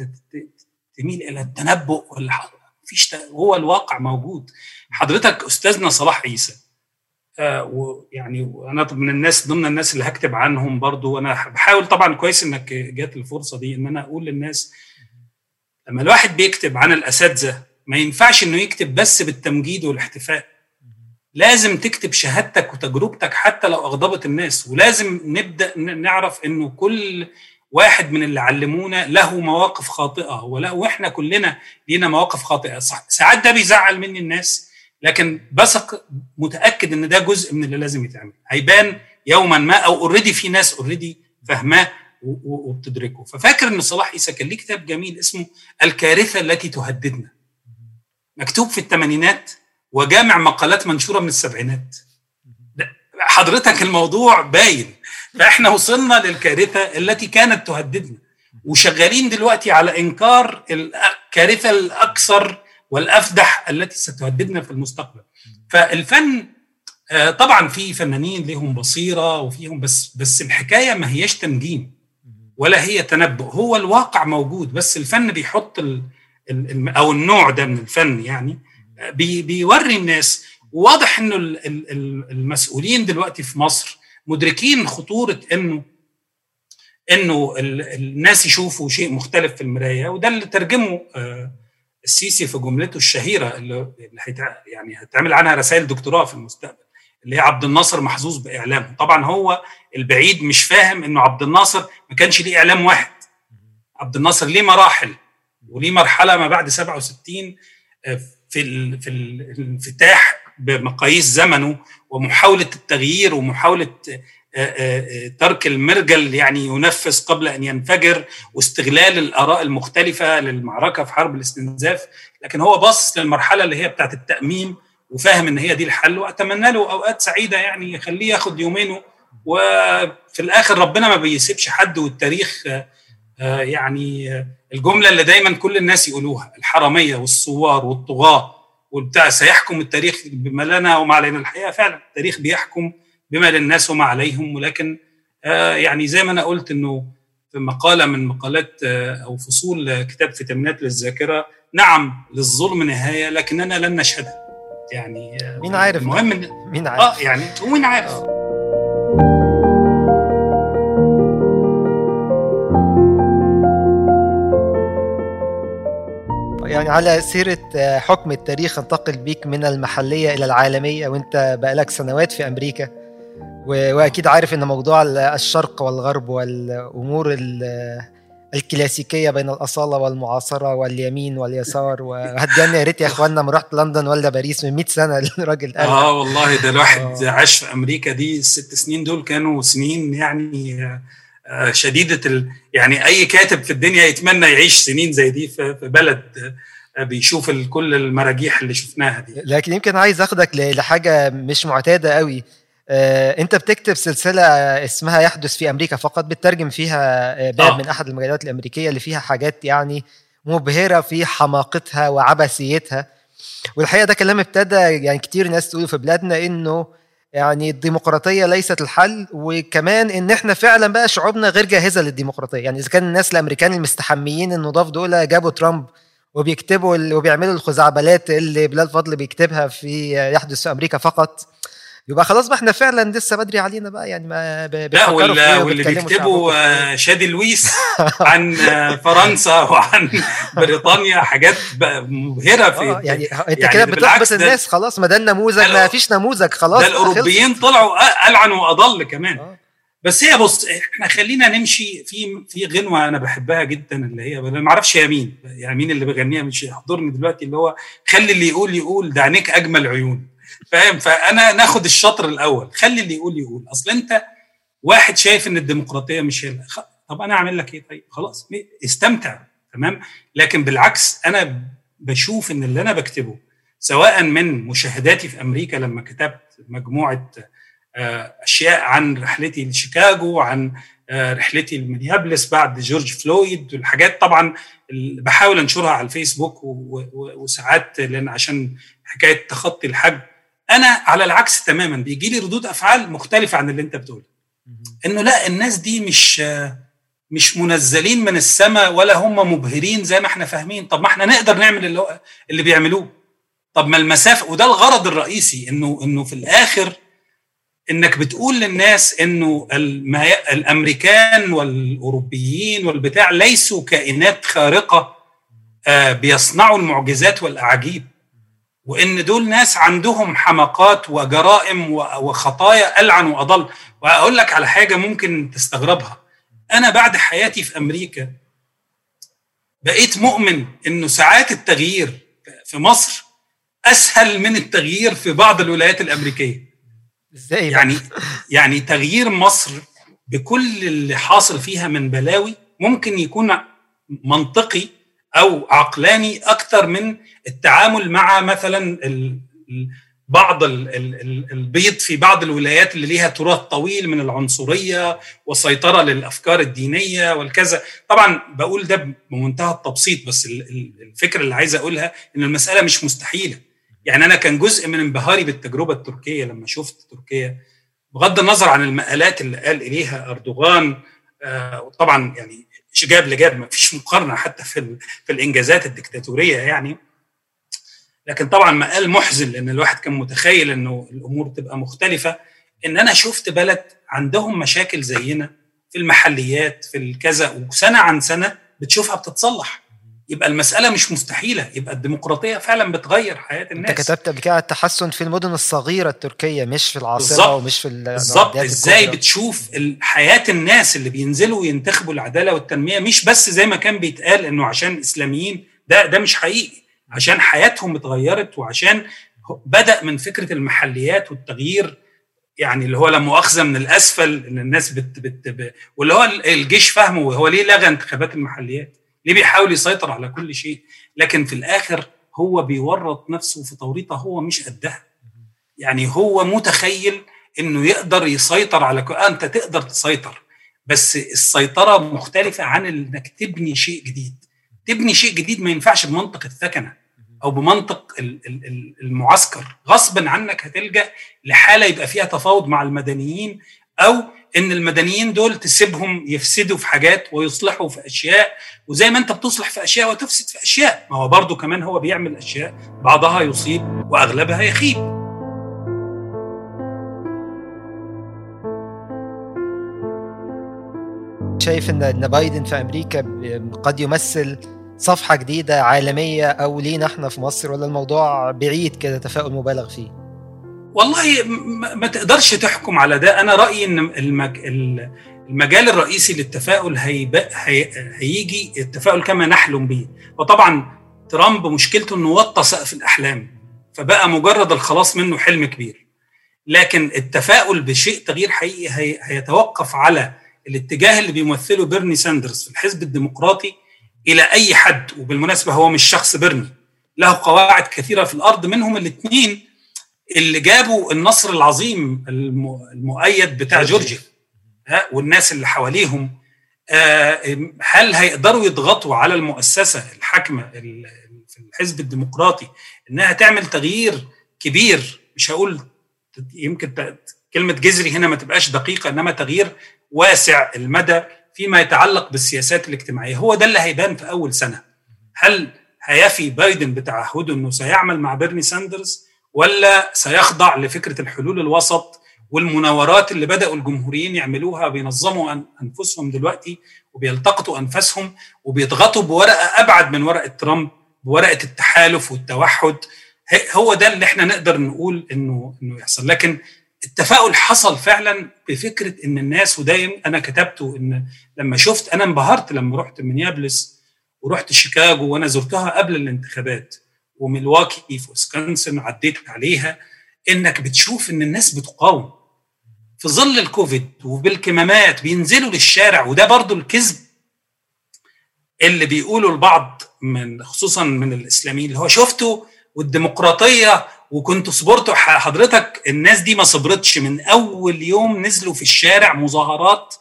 بتميل الى التنبؤ ولا مفيش ت- هو الواقع موجود حضرتك استاذنا صلاح عيسى آه، ويعني وانا من الناس ضمن الناس اللي هكتب عنهم برضو وانا بحاول طبعا كويس انك جات الفرصه دي ان انا اقول للناس لما الواحد بيكتب عن الاساتذه ما ينفعش انه يكتب بس بالتمجيد والاحتفاء لازم تكتب شهادتك وتجربتك حتى لو اغضبت الناس ولازم نبدا ن- نعرف انه كل واحد من اللي علمونا له مواقف خاطئه ولا واحنا كلنا لينا مواقف خاطئه صح ساعات ده بيزعل مني الناس لكن بثق متاكد ان ده جزء من اللي لازم يتعمل هيبان يوما ما او اوريدي في ناس اوريدي فاهماه و- و- وبتدركه ففاكر ان صلاح عيسى كان ليه كتاب جميل اسمه الكارثه التي تهددنا مكتوب في الثمانينات وجامع مقالات منشوره من السبعينات ده حضرتك الموضوع باين فاحنا وصلنا للكارثه التي كانت تهددنا وشغالين دلوقتي على انكار الكارثه الاكثر والافدح التي ستهددنا في المستقبل فالفن آه، طبعا في فنانين لهم بصيره وفيهم بس بس الحكايه ما هياش تنجيم ولا هي تنبؤ هو الواقع موجود بس الفن بيحط ال ال او النوع ده من الفن يعني آه، بي بيوري الناس واضح انه ال- ال- ال- المسؤولين دلوقتي في مصر مدركين خطوره انه انه ال- الناس يشوفوا شيء مختلف في المرايه وده اللي ترجمه آه، السيسي في جملته الشهيره اللي اللي هيتع- يعني هتعمل عنها رسائل دكتوراه في المستقبل اللي هي عبد الناصر محظوظ باعلامه طبعا هو البعيد مش فاهم انه عبد الناصر ما كانش ليه اعلام واحد عبد الناصر ليه مراحل وليه مرحله ما بعد 67 آه، في ال- في ال- الانفتاح بمقاييس زمنه ومحاوله التغيير ومحاوله آه، آه، آه، ترك المرجل يعني ينفذ قبل ان ينفجر واستغلال الاراء المختلفه للمعركه في حرب الاستنزاف لكن هو بص للمرحله اللي هي بتاعت التاميم وفاهم ان هي دي الحل واتمنى له اوقات سعيده يعني يخليه ياخد يومين وفي الاخر ربنا ما بيسيبش حد والتاريخ آه، آه، يعني آه، الجمله اللي دايما كل الناس يقولوها الحراميه والثوار والطغاه والبتاع سيحكم التاريخ بما لنا وما علينا الحقيقه فعلا التاريخ بيحكم بما للناس وما عليهم ولكن آه، يعني زي ما انا قلت انه في مقاله من مقالات آه، او فصول آه، كتاب فيتامينات للذاكره نعم للظلم نهايه لكننا لن نشهدها يعني آه، مين عارف ده؟ المهم إن- مين اه عارف يعني ومين عارف يعني على سيرة آه، حكم التاريخ انتقل بيك من المحلية إلى العالمية وأنت بقالك سنوات في أمريكا و- وأكيد عارف إن موضوع ال- الشرق والغرب والأمور ال- الكلاسيكية بين الأصالة والمعاصرة واليمين واليسار وهتجنن يا ريت يا إخوانا ما رحت لندن ولا باريس من 100 سنة الراجل قال اه والله ده الواحد آه. عاش في امريكا دي الست سنين دول كانوا سنين يعني آه، آه، شديده ال... يعني اي كاتب في الدنيا يتمنى يعيش سنين زي دي في في بلد آه، بيشوف ال- كل المراجيح اللي شفناها دي لكن يمكن عايز اخدك ل- لحاجه مش معتاده قوي آه، انت بتكتب سلسله اسمها يحدث في امريكا فقط بتترجم فيها آه، باب آه. من احد المجلات الامريكيه اللي فيها حاجات يعني مبهره في حماقتها وعبثيتها والحقيقه ده كلام ابتدى يعني كتير ناس تقول في بلادنا انه يعني الديمقراطيه ليست الحل وكمان ان احنا فعلا بقى شعوبنا غير جاهزه للديمقراطيه يعني اذا كان الناس الامريكان المستحميين النضاف دول جابوا ترامب وبيكتبوا ال- وبيعملوا الخزعبلات اللي بلال فضل بيكتبها في يحدث في امريكا فقط يبقى خلاص بقى احنا فعلا لسه بدري علينا بقى يعني ما ب- لا بتفكروا في وال- إيه واللي وبتكلموا بيكتبوا شعبكم في إيه؟ آه، شادي لويس عن آه، فرنسا وعن بريطانيا حاجات بقى مبهره في اه يعني انت يعني كده ده بالعكس بتحبط ده- الناس خلاص ما ده النموذج ده ما الأو- فيش نموذج خلاص ده بقى خلص. الاوروبيين طلعوا أ- العن واضل كمان آه. بس هي بص احنا خلينا نمشي في في غنوه انا بحبها جدا اللي هي أنا ما اعرفش هي مين يعني مين اللي بيغنيها مش يحضرني دلوقتي اللي هو خلي اللي يقول يقول ده عينيك اجمل عيون فاهم فانا ناخد الشطر الاول خلي اللي يقول يقول اصل انت واحد شايف ان الديمقراطيه مش هي خ- طب انا اعمل لك ايه طيب خلاص استمتع تمام لكن بالعكس انا بشوف ان اللي انا بكتبه سواء من مشاهداتي في امريكا لما كتبت مجموعه آه، اشياء عن رحلتي لشيكاغو عن آه، رحلتي لمينيابلس بعد جورج فلويد والحاجات طبعا اللي بحاول انشرها على الفيسبوك و- و- وساعات لان عشان حكايه تخطي الحج انا على العكس تماما بيجي لي ردود افعال مختلفه عن اللي انت بتقوله انه لا الناس دي مش آه، مش منزلين من السماء ولا هم مبهرين زي ما احنا فاهمين طب ما احنا نقدر نعمل اللي, هو- اللي بيعملوه طب ما المسافه وده الغرض الرئيسي انه انه في الاخر انك بتقول للناس انه المي... الامريكان والاوروبيين والبتاع ليسوا كائنات خارقه آه، بيصنعوا المعجزات والاعاجيب وان دول ناس عندهم حماقات وجرائم و- وخطايا العن واضل واقول لك على حاجه ممكن تستغربها انا بعد حياتي في امريكا بقيت مؤمن انه ساعات التغيير في مصر اسهل من التغيير في بعض الولايات الامريكيه ازاي بقى؟ يعني يعني تغيير مصر بكل اللي حاصل فيها من بلاوي ممكن يكون منطقي او عقلاني اكتر من التعامل مع مثلا ال- ال- بعض ال ال ال البيض في بعض الولايات اللي ليها تراث طويل من العنصريه والسيطره للافكار الدينيه والكذا طبعا بقول ده بمنتهى التبسيط بس الفكره اللي عايز اقولها ان المساله مش مستحيله يعني انا كان جزء من انبهاري بالتجربه التركيه لما شفت تركيا بغض النظر عن المقالات اللي قال اليها اردوغان آه طبعا يعني جاب لجاب ما فيش مقارنه حتى في في الانجازات الدكتاتوريه يعني لكن طبعا مقال محزن لان الواحد كان متخيل انه الامور تبقى مختلفه ان انا شفت بلد عندهم مشاكل زينا في المحليات في الكذا وسنه عن سنه بتشوفها بتتصلح يبقى المساله مش مستحيله يبقى الديمقراطيه فعلا بتغير حياه الناس انت كتبت قبل كده التحسن في المدن الصغيره التركيه مش في العاصمه ومش في بالظبط ازاي بتشوف حياه الناس اللي بينزلوا ينتخبوا العداله والتنميه مش بس زي ما كان بيتقال انه عشان اسلاميين ده ده مش حقيقي عشان حياتهم اتغيرت وعشان بدا من فكره المحليات والتغيير يعني اللي هو لا مؤاخذه من الاسفل ان الناس بت بت واللي هو الجيش فاهمه هو ليه لغى انتخابات المحليات ليه بيحاول يسيطر على كل شيء لكن في الاخر هو بيورط نفسه في توريطه هو مش قدها يعني هو متخيل انه يقدر يسيطر على ك... انت تقدر تسيطر بس السيطره مختلفه عن انك تبني شيء جديد تبني شيء جديد ما ينفعش بمنطق الثكنه او بمنطق المعسكر غصبا عنك هتلجا لحاله يبقى فيها تفاوض مع المدنيين او ان المدنيين دول تسيبهم يفسدوا في حاجات ويصلحوا في اشياء وزي ما انت بتصلح في اشياء وتفسد في اشياء ما هو برضه كمان هو بيعمل اشياء بعضها يصيب واغلبها يخيب شايف ان ان بايدن في امريكا قد يمثل صفحه جديده عالميه او لينا احنا في مصر ولا الموضوع بعيد كده تفاؤل مبالغ فيه والله ما تقدرش تحكم على ده انا رايي ان المج... المجال الرئيسي للتفاؤل هيب... هي... هيجي التفاؤل كما نحلم به وطبعا ترامب مشكلته انه وطى سقف الاحلام فبقى مجرد الخلاص منه حلم كبير لكن التفاؤل بشيء تغيير حقيقي هي... هيتوقف على الاتجاه اللي بيمثله بيرني ساندرز في الحزب الديمقراطي الى اي حد وبالمناسبه هو مش شخص بيرني له قواعد كثيره في الارض منهم الاثنين اللي جابوا النصر العظيم المؤيد بتاع جورجيا والناس اللي حواليهم هل هيقدروا يضغطوا على المؤسسه الحاكمه في الحزب الديمقراطي انها تعمل تغيير كبير مش هقول يمكن كلمه جذري هنا ما تبقاش دقيقه انما تغيير واسع المدى فيما يتعلق بالسياسات الاجتماعيه هو ده اللي هيبان في اول سنه هل هيفي بايدن بتعهده انه سيعمل مع بيرني ساندرز ولا سيخضع لفكره الحلول الوسط والمناورات اللي بداوا الجمهوريين يعملوها بينظموا انفسهم دلوقتي وبيلتقطوا انفاسهم وبيضغطوا بورقه ابعد من ورقه ترامب بورقه التحالف والتوحد هو ده اللي احنا نقدر نقول انه انه يحصل لكن التفاؤل حصل فعلا بفكره ان الناس وده انا كتبته ان لما شفت انا انبهرت لما رحت مينيابلس ورحت شيكاغو وانا زرتها قبل الانتخابات وميلواكي في ويسكونسن عديت عليها انك بتشوف ان الناس بتقاوم في ظل الكوفيد وبالكمامات بينزلوا للشارع وده برضو الكذب اللي بيقولوا البعض من خصوصا من الاسلاميين اللي هو شفتوا والديمقراطيه وكنت صبرتوا حضرتك الناس دي ما صبرتش من اول يوم نزلوا في الشارع مظاهرات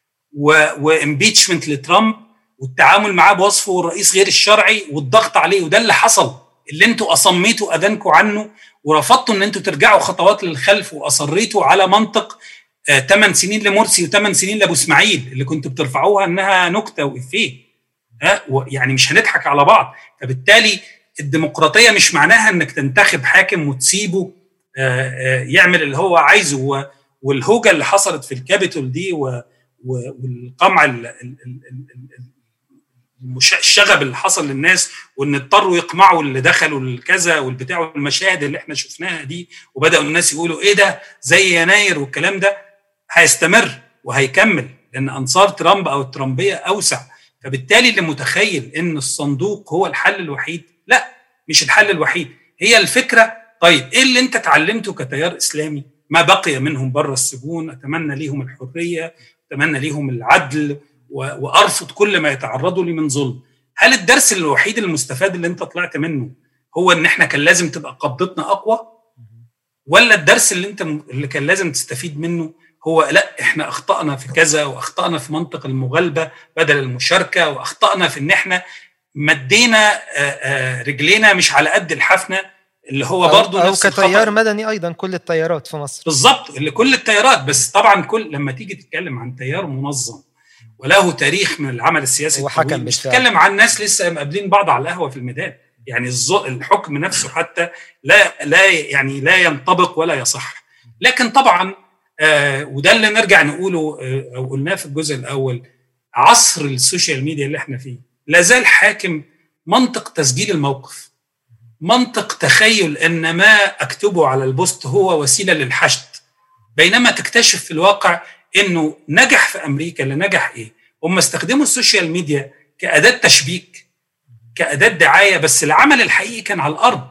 وامبيتشمنت لترامب والتعامل معاه بوصفه الرئيس غير الشرعي والضغط عليه وده اللي حصل اللي انتوا اصميتوا اذانكم عنه ورفضتوا ان انتوا ترجعوا خطوات للخلف واصريتوا على منطق 8 آه سنين لمرسي و8 سنين لابو اسماعيل اللي كنتوا بترفعوها انها نكته وافيه ها يعني مش هنضحك على بعض فبالتالي الديمقراطيه مش معناها انك تنتخب حاكم وتسيبه آه آه يعمل اللي هو عايزه والهوجه اللي حصلت في الكابيتول دي والقمع الشغب اللي حصل للناس وان اضطروا يقمعوا اللي دخلوا الكذا والبتاع والمشاهد اللي احنا شفناها دي وبداوا الناس يقولوا ايه ده زي يناير والكلام ده هيستمر وهيكمل لان انصار ترامب او الترامبيه اوسع فبالتالي اللي متخيل ان الصندوق هو الحل الوحيد لا مش الحل الوحيد هي الفكره طيب ايه اللي انت اتعلمته كتيار اسلامي ما بقي منهم بره السجون اتمنى ليهم الحريه اتمنى ليهم العدل وارفض كل ما يتعرضوا لي من ظلم هل الدرس الوحيد المستفاد اللي انت طلعت منه هو ان احنا كان لازم تبقى قبضتنا اقوى ولا الدرس اللي انت اللي كان لازم تستفيد منه هو لا احنا اخطانا في كذا واخطانا في منطق المغالبه بدل المشاركه واخطانا في ان احنا مدينا آه، آه، رجلينا مش على قد الحفنه اللي هو برضه او نفس كتيار الخطأ. مدني ايضا كل التيارات في مصر بالظبط اللي كل التيارات بس طبعا كل لما تيجي تتكلم عن تيار منظم وله تاريخ من العمل السياسي هو حكم الطويل، مش بالفعل. تتكلم عن ناس لسه مقابلين بعض على القهوه في الميدان يعني الز- الحكم نفسه حتى لا لا يعني لا ينطبق ولا يصح لكن طبعا آه وده اللي نرجع نقوله آه او قلناه في الجزء الاول عصر السوشيال ميديا اللي احنا فيه لا زال حاكم منطق تسجيل الموقف منطق تخيل ان ما اكتبه على البوست هو وسيله للحشد بينما تكتشف في الواقع انه نجح في امريكا اللي نجح ايه؟ هم استخدموا السوشيال ميديا كاداه تشبيك كاداه دعايه بس العمل الحقيقي كان على الارض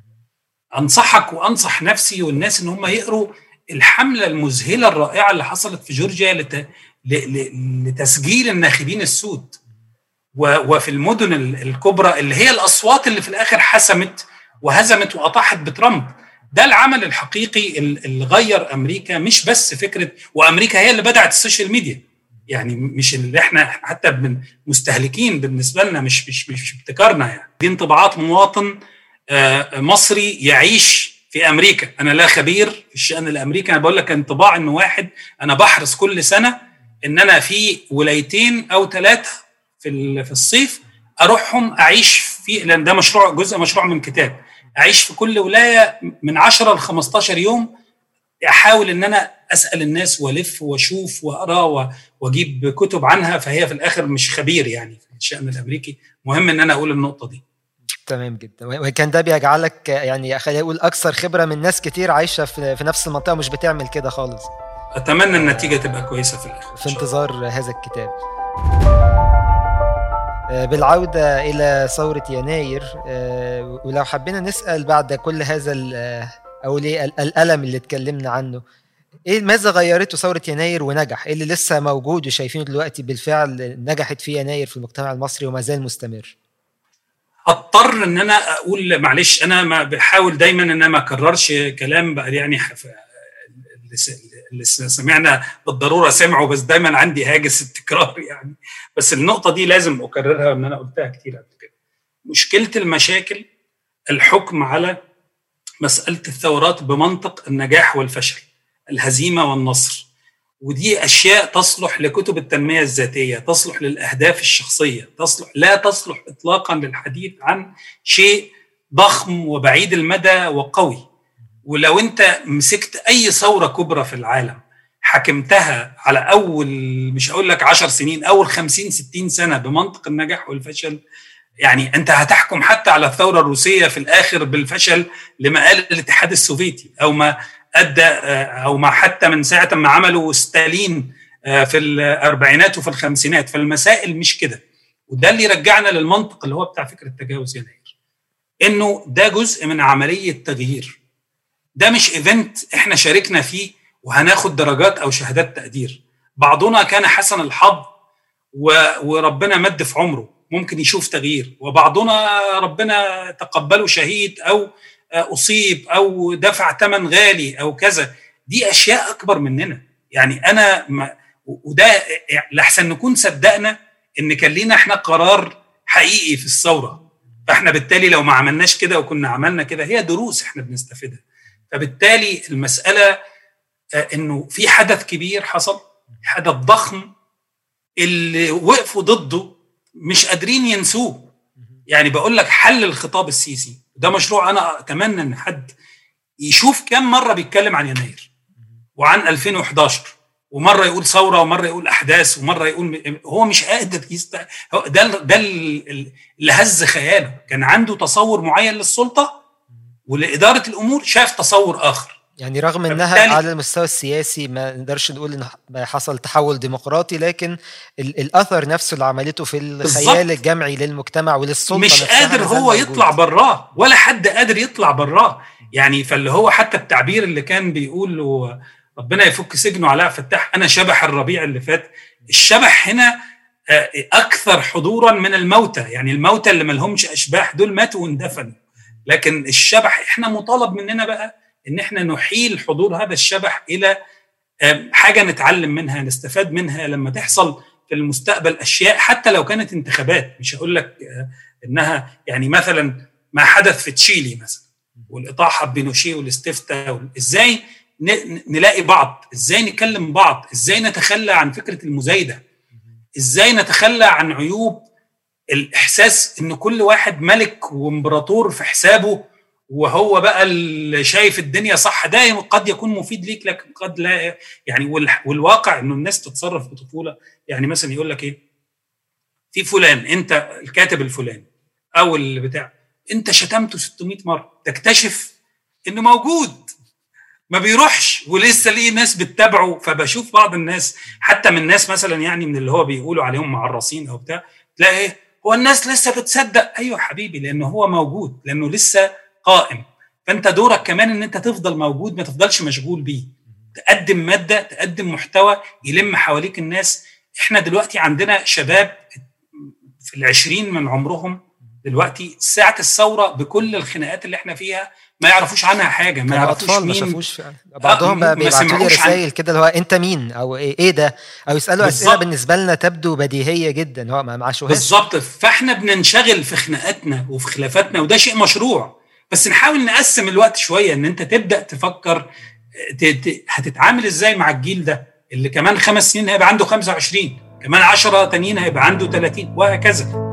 انصحك وانصح نفسي والناس ان هم يقروا الحمله المذهله الرائعه اللي حصلت في جورجيا لت... ل... ل... لتسجيل الناخبين السود و... وفي المدن ال- الكبرى اللي هي الاصوات اللي في الاخر حسمت وهزمت واطاحت بترامب ده العمل الحقيقي ال- اللي غير امريكا مش بس فكره وامريكا هي اللي بدات السوشيال ميديا يعني مش اللي احنا حتى من مستهلكين بالنسبه لنا مش مش مش ابتكارنا يعني دي انطباعات مواطن آه، مصري يعيش في امريكا انا لا خبير في الشان الامريكي انا بقول لك انطباع انه واحد انا بحرص كل سنه ان انا في ولايتين او ثلاثه في ال- في الصيف اروحهم اعيش في لان ده مشروع جزء مشروع من كتاب اعيش في كل ولايه من 10 ل 15 يوم احاول ان انا اسال الناس والف واشوف واقرا و- واجيب كتب عنها فهي في الاخر مش خبير يعني في الشان الامريكي مهم ان انا اقول النقطه دي تمام جدا وكان ده بيجعلك يعني خلينا نقول اكثر خبره من ناس كتير عايشه في في نفس المنطقه ومش بتعمل كده خالص اتمنى النتيجه تبقى كويسه في الاخر في انتظار هذا الكتاب آه، بالعودة إلى ثورة يناير آه، ولو حبينا نسأل بعد كل هذا ال- آه، أو ليه ال- الألم اللي اتكلمنا عنه إيه ماذا غيرته ثورة يناير ونجح؟ إيه اللي لسه موجود وشايفينه دلوقتي بالفعل نجحت فيه يناير في المجتمع المصري وما زال مستمر؟ اضطر ان انا اقول معلش انا ما بحاول دايما ان انا ما اكررش كلام بقى يعني ح- اللي س- اللي س- سمعنا بالضروره سمعوا بس دايما عندي هاجس التكرار يعني بس النقطه دي لازم اكررها ان انا قلتها كتير قبل كده مشكله المشاكل الحكم على مساله الثورات بمنطق النجاح والفشل الهزيمه والنصر ودي اشياء تصلح لكتب التنميه الذاتيه تصلح للاهداف الشخصيه تصلح لا تصلح اطلاقا للحديث عن شيء ضخم وبعيد المدى وقوي ولو انت مسكت اي ثوره كبرى في العالم حكمتها على اول مش هقول لك 10 سنين اول 50 60 سنه بمنطق النجاح والفشل يعني انت هتحكم حتى على الثوره الروسيه في الاخر بالفشل لما قال الاتحاد السوفيتي او ما ادى او ما حتى من ساعه ما عملوا ستالين في الاربعينات وفي الخمسينات فالمسائل مش كده وده اللي يرجعنا للمنطق اللي هو بتاع فكره تجاوز يناير انه ده جزء من عمليه تغيير ده مش ايفنت احنا شاركنا فيه وهناخد درجات او شهادات تقدير بعضنا كان حسن الحظ وربنا مد في عمره ممكن يشوف تغيير وبعضنا ربنا تقبله شهيد او اصيب او دفع ثمن غالي او كذا دي اشياء اكبر مننا يعني انا ما وده لحسن نكون صدقنا ان كان لينا احنا قرار حقيقي في الثوره فاحنا بالتالي لو ما عملناش كده وكنا عملنا كده هي دروس احنا بنستفيدها فبالتالي المساله انه في حدث كبير حصل حدث ضخم اللي وقفوا ضده مش قادرين ينسوه يعني بقول لك حل الخطاب السيسي ده مشروع انا اتمنى ان حد يشوف كم مره بيتكلم عن يناير وعن 2011 ومره يقول ثوره ومره يقول احداث ومره يقول هو مش قادر يست... ده ده اللي هز خياله كان عنده تصور معين للسلطه ولاداره الامور شاف تصور اخر يعني رغم انها على المستوى السياسي ما نقدرش نقول ان حصل تحول ديمقراطي لكن الاثر نفسه اللي عملته في الخيال بالزبط. الجمعي للمجتمع وللسلطه مش قادر هو يطلع براه ولا حد قادر يطلع براه يعني فاللي هو حتى التعبير اللي كان بيقول له ربنا يفك سجنه علاء فتاح انا شبح الربيع اللي فات الشبح هنا اكثر حضورا من الموتى يعني الموتى اللي ما لهمش اشباح دول ماتوا واندفنوا لكن الشبح احنا مطالب مننا بقى ان احنا نحيل حضور هذا الشبح الى آم، حاجه نتعلم منها نستفاد منها لما تحصل في المستقبل اشياء حتى لو كانت انتخابات مش هقول لك آه، انها يعني مثلا ما حدث في تشيلي مثلا والاطاحه ببينوشيه والاستفتاء وال- ازاي ن- ن- نلاقي بعض ازاي نكلم بعض ازاي نتخلى عن فكره المزايده ازاي نتخلى عن عيوب الاحساس ان كل واحد ملك وامبراطور في حسابه وهو بقى اللي شايف الدنيا صح ده قد يكون مفيد ليك لكن قد لا يعني والح- والواقع انه الناس تتصرف بطفوله يعني مثلا يقول لك ايه في فلان انت الكاتب الفلاني او اللي بتاع انت شتمته 600 مره تكتشف انه موجود ما بيروحش ولسه ليه ناس بتتابعه فبشوف بعض الناس حتى من ناس مثلا يعني من اللي هو بيقولوا عليهم معرصين او بتاع تلاقي ايه هو الناس لسه بتصدق ايوه حبيبي لانه هو موجود لانه لسه قائم فانت دورك كمان ان انت تفضل موجود ما تفضلش مشغول بيه تقدم ماده تقدم محتوى يلم حواليك الناس احنا دلوقتي عندنا شباب في العشرين من عمرهم دلوقتي ساعة الثورة بكل الخناقات اللي احنا فيها ما يعرفوش عنها حاجة ما كانوا يعرفوش اطفال ما مين شافوش فعلا. بعضهم بقى ما بيبعتوا لي سمعوش عن- رسائل كده اللي هو انت مين او ايه إيه ده او يسالوا اسئله بالظبط. بالنسبه لنا تبدو بديهيه جدا هو ما ما عاشوهاش بالظبط فاحنا بننشغل في خناقاتنا وفي خلافاتنا وده شيء مشروع بس نحاول نقسم الوقت شويه ان انت تبدا تفكر ت... ت... هتتعامل ازاي مع الجيل ده اللي كمان خمس سنين هيبقى عنده 25 كمان 10 تانيين هيبقى عنده 30 وهكذا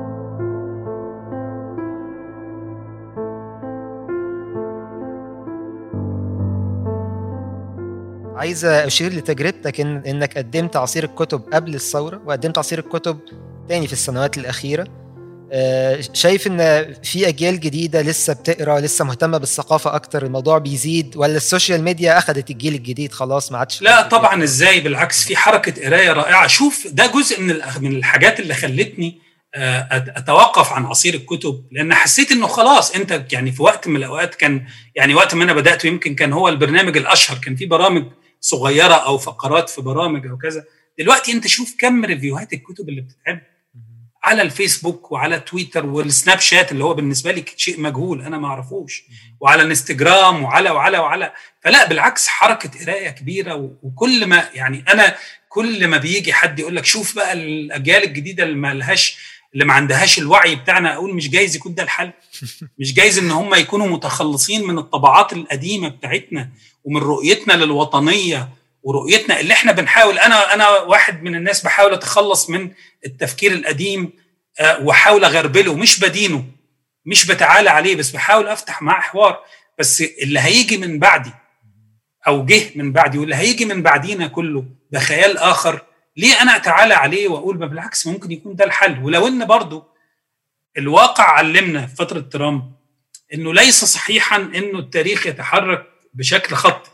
عايز اشير لتجربتك إن انك قدمت عصير الكتب قبل الثوره وقدمت عصير الكتب تاني في السنوات الاخيره آه، شايف ان في اجيال جديده لسه بتقرا لسه مهتمه بالثقافه اكتر الموضوع بيزيد ولا السوشيال ميديا اخذت الجيل الجديد خلاص ما عادش لا طبعا ازاي بالعكس في حركه قرايه رائعه شوف ده جزء من الأخ- من الحاجات اللي خلتني آه، أت- اتوقف عن عصير الكتب لان حسيت انه خلاص انت يعني في وقت من الاوقات كان يعني وقت ما انا بدات يمكن كان هو البرنامج الاشهر كان في برامج صغيره او فقرات في برامج او كذا دلوقتي انت شوف كم ريفيوهات الكتب اللي بتتعمل على الفيسبوك وعلى تويتر والسناب شات اللي هو بالنسبه لي شيء مجهول انا ما اعرفوش وعلى الانستجرام وعلى وعلى وعلى فلا بالعكس حركه قرايه كبيره و- وكل ما يعني انا كل ما بيجي حد يقول لك شوف بقى الاجيال الجديده اللي ما لهاش اللي ما عندهاش الوعي بتاعنا اقول مش جايز يكون ده الحل مش جايز ان هم يكونوا متخلصين من الطبعات القديمه بتاعتنا ومن رؤيتنا للوطنيه ورؤيتنا اللي احنا بنحاول انا انا واحد من الناس بحاول اتخلص من التفكير القديم آه، واحاول اغربله مش بدينه مش بتعالى عليه بس بحاول افتح معاه حوار بس اللي هيجي من بعدي او جه من بعدي واللي هيجي من بعدينا كله ده خيال اخر ليه انا اتعالى عليه واقول ما بالعكس ممكن يكون ده الحل ولو ان برضو الواقع علمنا في فتره ترامب انه ليس صحيحا انه التاريخ يتحرك بشكل خطي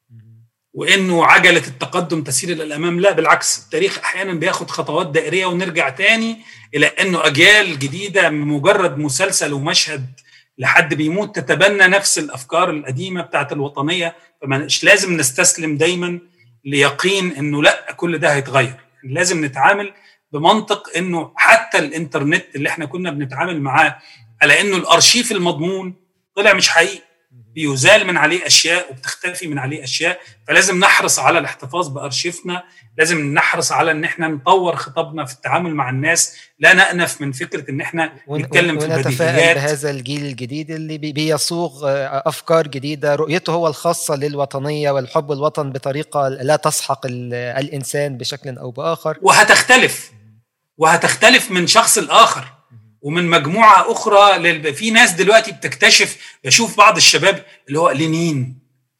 وانه عجله التقدم تسير الى الامام لا بالعكس التاريخ احيانا بياخد خطوات دائريه ونرجع تاني الى انه اجيال جديده مجرد مسلسل ومشهد لحد بيموت تتبنى نفس الافكار القديمه بتاعت الوطنيه فمش لازم نستسلم دايما ليقين انه لا كل ده هيتغير لازم نتعامل بمنطق انه حتى الانترنت اللي احنا كنا بنتعامل معاه على انه الارشيف المضمون طلع مش حقيقي بيزال من عليه اشياء وبتختفي من عليه اشياء فلازم نحرص على الاحتفاظ بارشيفنا لازم نحرص على ان احنا نطور خطابنا في التعامل مع الناس لا نأنف من فكره ان احنا ون- نتكلم في ونتفائل البديهيات بهذا الجيل الجديد اللي بي- بيصوغ آه، افكار جديده رؤيته هو الخاصه للوطنيه والحب الوطن بطريقه لا تسحق ال- الانسان بشكل او باخر وهتختلف وهتختلف من شخص لاخر ومن مجموعه اخرى لل... في ناس دلوقتي بتكتشف بشوف بعض الشباب اللي هو لينين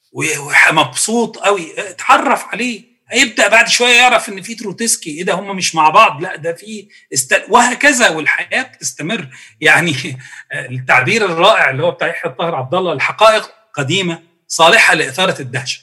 ومبسوط قوي اتعرف عليه هيبدا بعد شويه يعرف ان في تروتسكي ايه ده هم مش مع بعض لا ده في است... وهكذا والحياه بتستمر يعني التعبير الرائع اللي هو بتاع يحيى الطاهر عبد الله الحقائق قديمه صالحه لاثاره الدهشه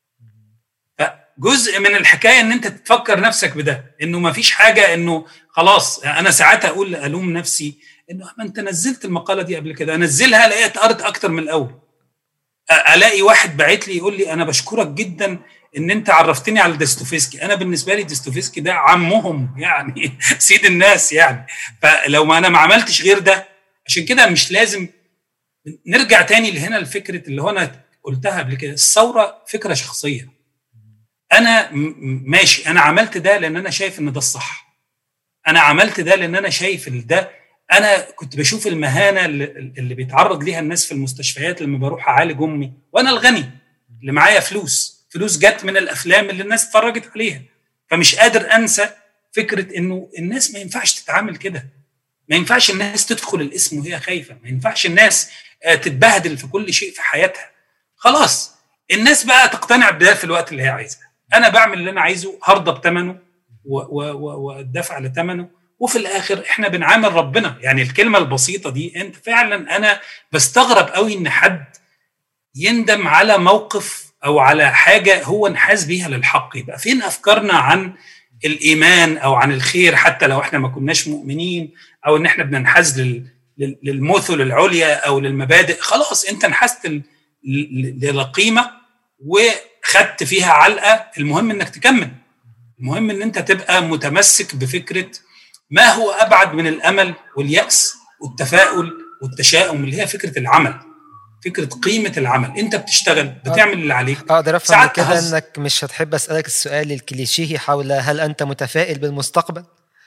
جزء من الحكايه ان انت تفكر نفسك بده انه ما فيش حاجه انه خلاص انا ساعات اقول الوم نفسي انه ما انت نزلت المقاله دي قبل كده انزلها الاقيها اتقرت اكتر من الاول الاقي واحد باعت لي يقول لي انا بشكرك جدا ان انت عرفتني على ديستوفيسكي انا بالنسبه لي ديستوفيسكي ده عمهم يعني سيد الناس يعني فلو ما انا ما عملتش غير ده عشان كده مش لازم نرجع تاني لهنا لفكره اللي هو انا قلتها قبل كده الثوره فكره شخصيه انا م- م- ماشي انا عملت ده لان انا شايف ان ده الصح انا عملت ده لان انا شايف ان ده انا كنت بشوف المهانه اللي, اللي بيتعرض ليها الناس في المستشفيات لما بروح اعالج امي وانا الغني اللي معايا فلوس فلوس جت من الافلام اللي الناس اتفرجت عليها فمش قادر انسى فكره انه الناس ما ينفعش تتعامل كده ما ينفعش الناس تدخل الاسم وهي خايفه ما ينفعش الناس آه، تتبهدل في كل شيء في حياتها خلاص الناس بقى تقتنع بده في الوقت اللي هي عايزاه انا بعمل اللي انا عايزه هرضى بثمنه والدفع لثمنه وفي الاخر احنا بنعامل ربنا يعني الكلمه البسيطه دي انت فعلا انا بستغرب قوي ان حد يندم على موقف او على حاجه هو انحاز بيها للحق يبقى فين افكارنا عن الايمان او عن الخير حتى لو احنا ما كناش مؤمنين او ان احنا بننحاز لل لل- للمثل العليا او للمبادئ خلاص انت انحازت ل- ل- للقيمه وخدت فيها علقه المهم انك تكمل المهم ان انت تبقى متمسك بفكره ما هو ابعد من الامل والياس والتفاؤل والتشاؤم اللي هي فكره العمل فكره قيمه العمل انت بتشتغل بتعمل اللي عليك اقدر افهم ساعات كده تهز- انك مش هتحب اسالك السؤال الكليشيهي حول هل انت متفائل بالمستقبل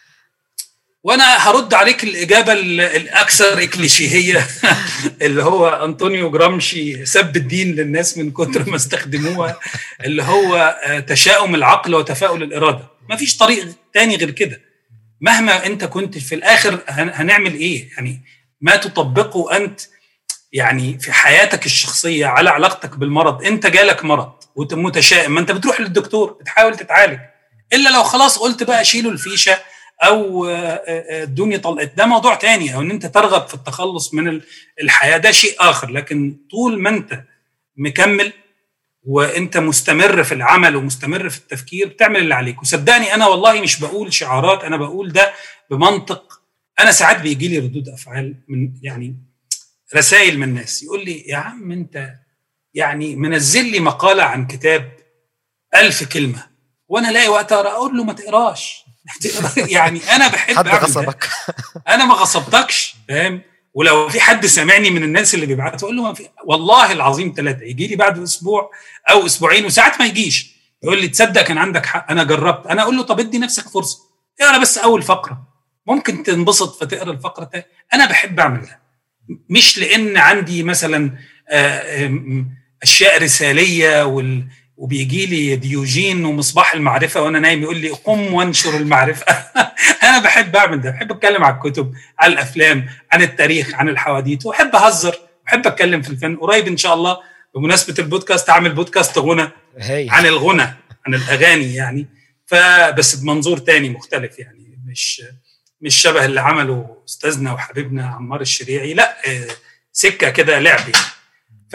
وانا هرد عليك الاجابه ال- الاكثر كليشيهيه اللي هو انطونيو جرامشي سب الدين للناس من كتر ما استخدموها اللي هو آه، تشاؤم العقل وتفاؤل الاراده ما فيش طريق تاني غير كده مهما انت كنت في الاخر هن- هنعمل ايه يعني ما تطبقه انت يعني في حياتك الشخصيه على علاقتك بالمرض انت جالك مرض ومتشائم ما انت بتروح للدكتور بتحاول تتعالج الا لو خلاص قلت بقى شيلوا الفيشه او آه، آه، ادوني طلقت ده موضوع تاني او ان انت ترغب في التخلص من ال- الحياه ده شيء اخر لكن طول ما انت مكمل وانت مستمر في العمل ومستمر في التفكير بتعمل اللي عليك وصدقني انا والله مش بقول شعارات انا بقول ده بمنطق انا ساعات بيجي لي ردود افعال من يعني رسائل من الناس يقول لي يا عم انت يعني منزل لي مقاله عن كتاب ألف كلمه وانا الاقي وقت اقرا اقول له ما تقراش يعني انا بحب حد أعمل ده. غصبك انا ما غصبتكش فاهم ولو في حد سامعني من الناس اللي بيبعتوا اقول له ما في والله العظيم ثلاثه يجي لي بعد اسبوع او اسبوعين وساعات ما يجيش يقول لي تصدق كان عندك حق انا جربت انا اقول له طب ادي نفسك فرصه اقرا بس اول فقره ممكن تنبسط فتقرا الفقره الثانيه انا بحب اعمل ده مش لان عندي مثلا آه، آم، اشياء رساليه وال وبيجي لي ديوجين ومصباح المعرفه وانا نايم يقول لي قم وانشر المعرفه انا بحب اعمل ده بحب اتكلم عن الكتب عن الافلام عن التاريخ عن الحواديت واحب اهزر بحب اتكلم في الفن قريب ان شاء الله بمناسبه البودكاست اعمل بودكاست غنى هي عن الغنى عن الاغاني يعني فبس بمنظور تاني مختلف يعني مش مش شبه اللي عمله استاذنا وحبيبنا عمار الشريعي لا آه، سكه كده لعب يعني ف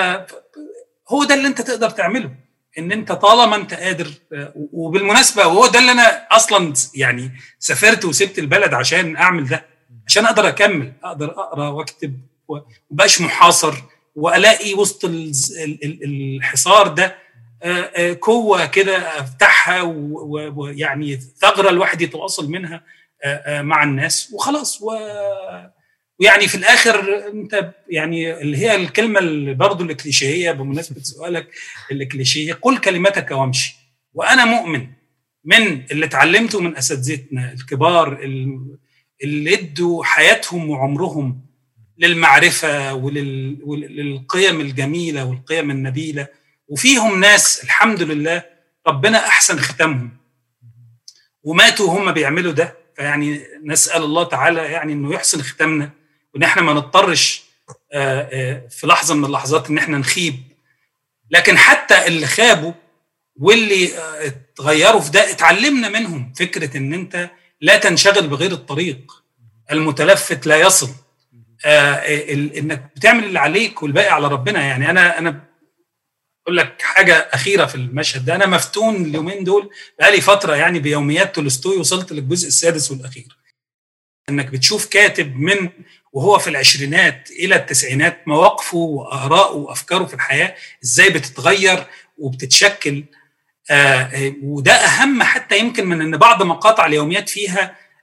هو ده اللي انت تقدر تعمله ان انت طالما انت قادر آه، وبالمناسبه وهو ده اللي انا اصلا يعني سافرت وسبت البلد عشان اعمل ده عشان اقدر اكمل اقدر اقرا واكتب ومبقاش محاصر والاقي وسط الز- ال- ال- الحصار ده آه، آه، قوه كده افتحها و- و- ويعني ثغره الواحد يتواصل منها آه، آه، مع الناس وخلاص و ويعني في الاخر انت يعني اللي هي الكلمه اللي برضه الكليشيهيه بمناسبه سؤالك الكليشيه قل كلمتك وامشي وانا مؤمن من اللي اتعلمته من اساتذتنا الكبار ال- اللي ادوا حياتهم وعمرهم للمعرفه ولل- وللقيم الجميله والقيم النبيله وفيهم ناس الحمد لله ربنا احسن ختامهم وماتوا هم بيعملوا ده فيعني نسال الله تعالى يعني انه يحسن ختامنا وان احنا ما نضطرش آه، آه، في لحظه من اللحظات ان احنا نخيب لكن حتى اللي خابوا واللي آه، اتغيروا في ده اتعلمنا منهم فكره ان انت لا تنشغل بغير الطريق المتلفت لا يصل آه، ال- انك بتعمل اللي عليك والباقي على ربنا يعني انا انا اقول لك حاجه اخيره في المشهد ده انا مفتون اليومين دول بقالي فتره يعني بيوميات تولستوي وصلت للجزء السادس والاخير انك بتشوف كاتب من وهو في العشرينات الى التسعينات مواقفه واراءه وافكاره في الحياه ازاي بتتغير وبتتشكل آه آه، وده اهم حتى يمكن من ان بعض مقاطع اليوميات فيها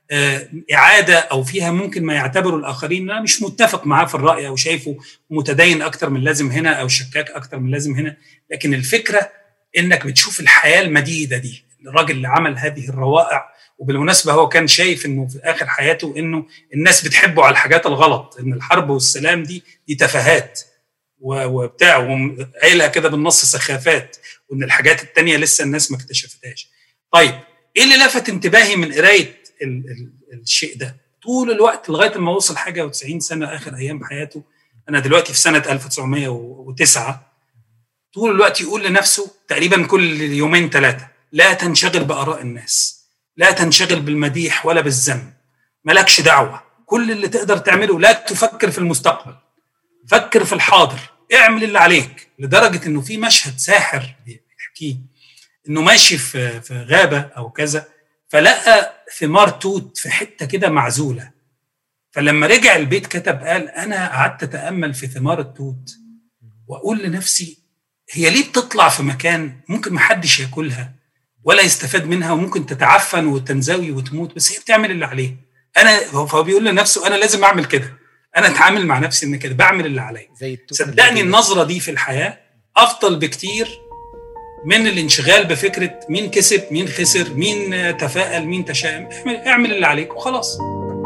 آه، اعاده او فيها ممكن ما يعتبره الاخرين انا مش متفق معاه في الراي او شايفه متدين اكتر من لازم هنا او شكاك اكتر من لازم هنا لكن الفكره انك بتشوف الحياه المديده دي الراجل اللي عمل هذه الروائع وبالمناسبه هو كان شايف انه في اخر حياته انه الناس بتحبه على الحاجات الغلط ان الحرب والسلام دي دي تفاهات و- وبتاع وقايلها كده بالنص سخافات وان الحاجات التانية لسه الناس ما اكتشفتهاش. طيب ايه اللي لفت انتباهي من قرايه ال- ال- الشيء ده؟ طول الوقت لغايه ما وصل حاجه و90 سنه اخر ايام حياته انا دلوقتي في سنه 1909 طول الوقت يقول لنفسه تقريبا كل يومين ثلاثه لا تنشغل باراء الناس لا تنشغل بالمديح ولا بالذم مالكش دعوه كل اللي تقدر تعمله لا تفكر في المستقبل فكر في الحاضر اعمل اللي عليك لدرجه انه في مشهد ساحر بيحكيه انه ماشي في في غابه او كذا فلقى ثمار توت في حته كده معزوله فلما رجع البيت كتب قال انا قعدت اتامل في ثمار التوت واقول لنفسي هي ليه بتطلع في مكان ممكن محدش ياكلها ولا يستفاد منها وممكن تتعفن وتنزوي وتموت بس هي بتعمل اللي عليها انا فهو بيقول لنفسه انا لازم اعمل كده انا اتعامل مع نفسي ان كده بعمل اللي عليا زي التوت صدقني اللي- النظره دي في الحياه افضل بكتير من الانشغال بفكره مين كسب مين خسر مين آه، تفائل مين تشائم اعمل, اعمل اللي عليك وخلاص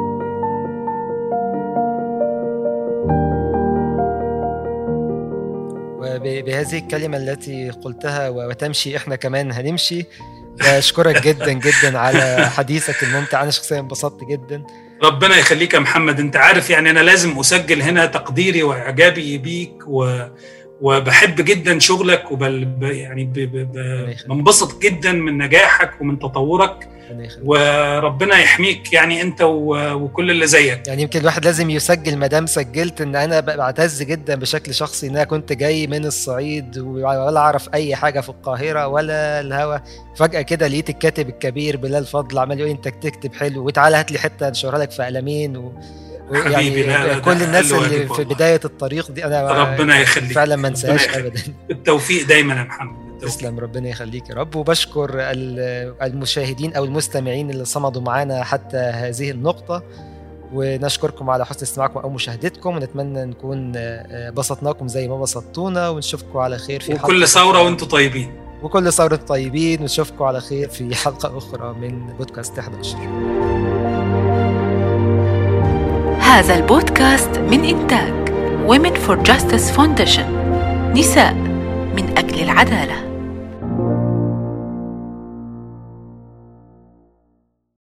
وبهذه الكلمة التي قلتها وتمشي احنا كمان هنمشي بشكرك جدا جدا على حديثك الممتع انا شخصيا انبسطت جدا ربنا يخليك يا محمد انت عارف يعني انا لازم اسجل هنا تقديري واعجابي بيك و... وبحب جدا شغلك وبل ب... يعني ب... ب... ب... يخليك. بنبسط جدا من نجاحك ومن تطورك ربنا يخليك. وربنا يحميك يعني انت و... وكل اللي زيك يعني يمكن الواحد لازم يسجل ما دام سجلت ان انا ب- بعتز جدا بشكل شخصي ان انا كنت جاي من الصعيد ولا اعرف اي حاجه في القاهره ولا الهوا فجاه كده لقيت الكاتب الكبير بلال فضل عمال يقول انت تكتب حلو وتعالى هات لي حته انشرها لك في قلمين و... حبيبي، لا، لا، ده كل الناس أقل اللي واجب في والله. بدايه الطريق دي انا ربنا يخليك. فعلا ما ربنا انساهاش يخليك. ابدا بالتوفيق دايما يا محمد بالتوفيق. تسلم ربنا يخليك يا رب وبشكر ال- المشاهدين او المستمعين اللي صمدوا معانا حتى هذه النقطه ونشكركم على حسن استماعكم او مشاهدتكم ونتمنى نكون آه، بسطناكم زي ما بسطتونا ونشوفكم على خير في وكل حلقة ثوره أخرى. وانتم طيبين وكل ثوره طيبين ونشوفكم على خير في حلقه اخرى من بودكاست 11 هذا البودكاست من إنتاج Women for Justice Foundation نساء من أجل العدالة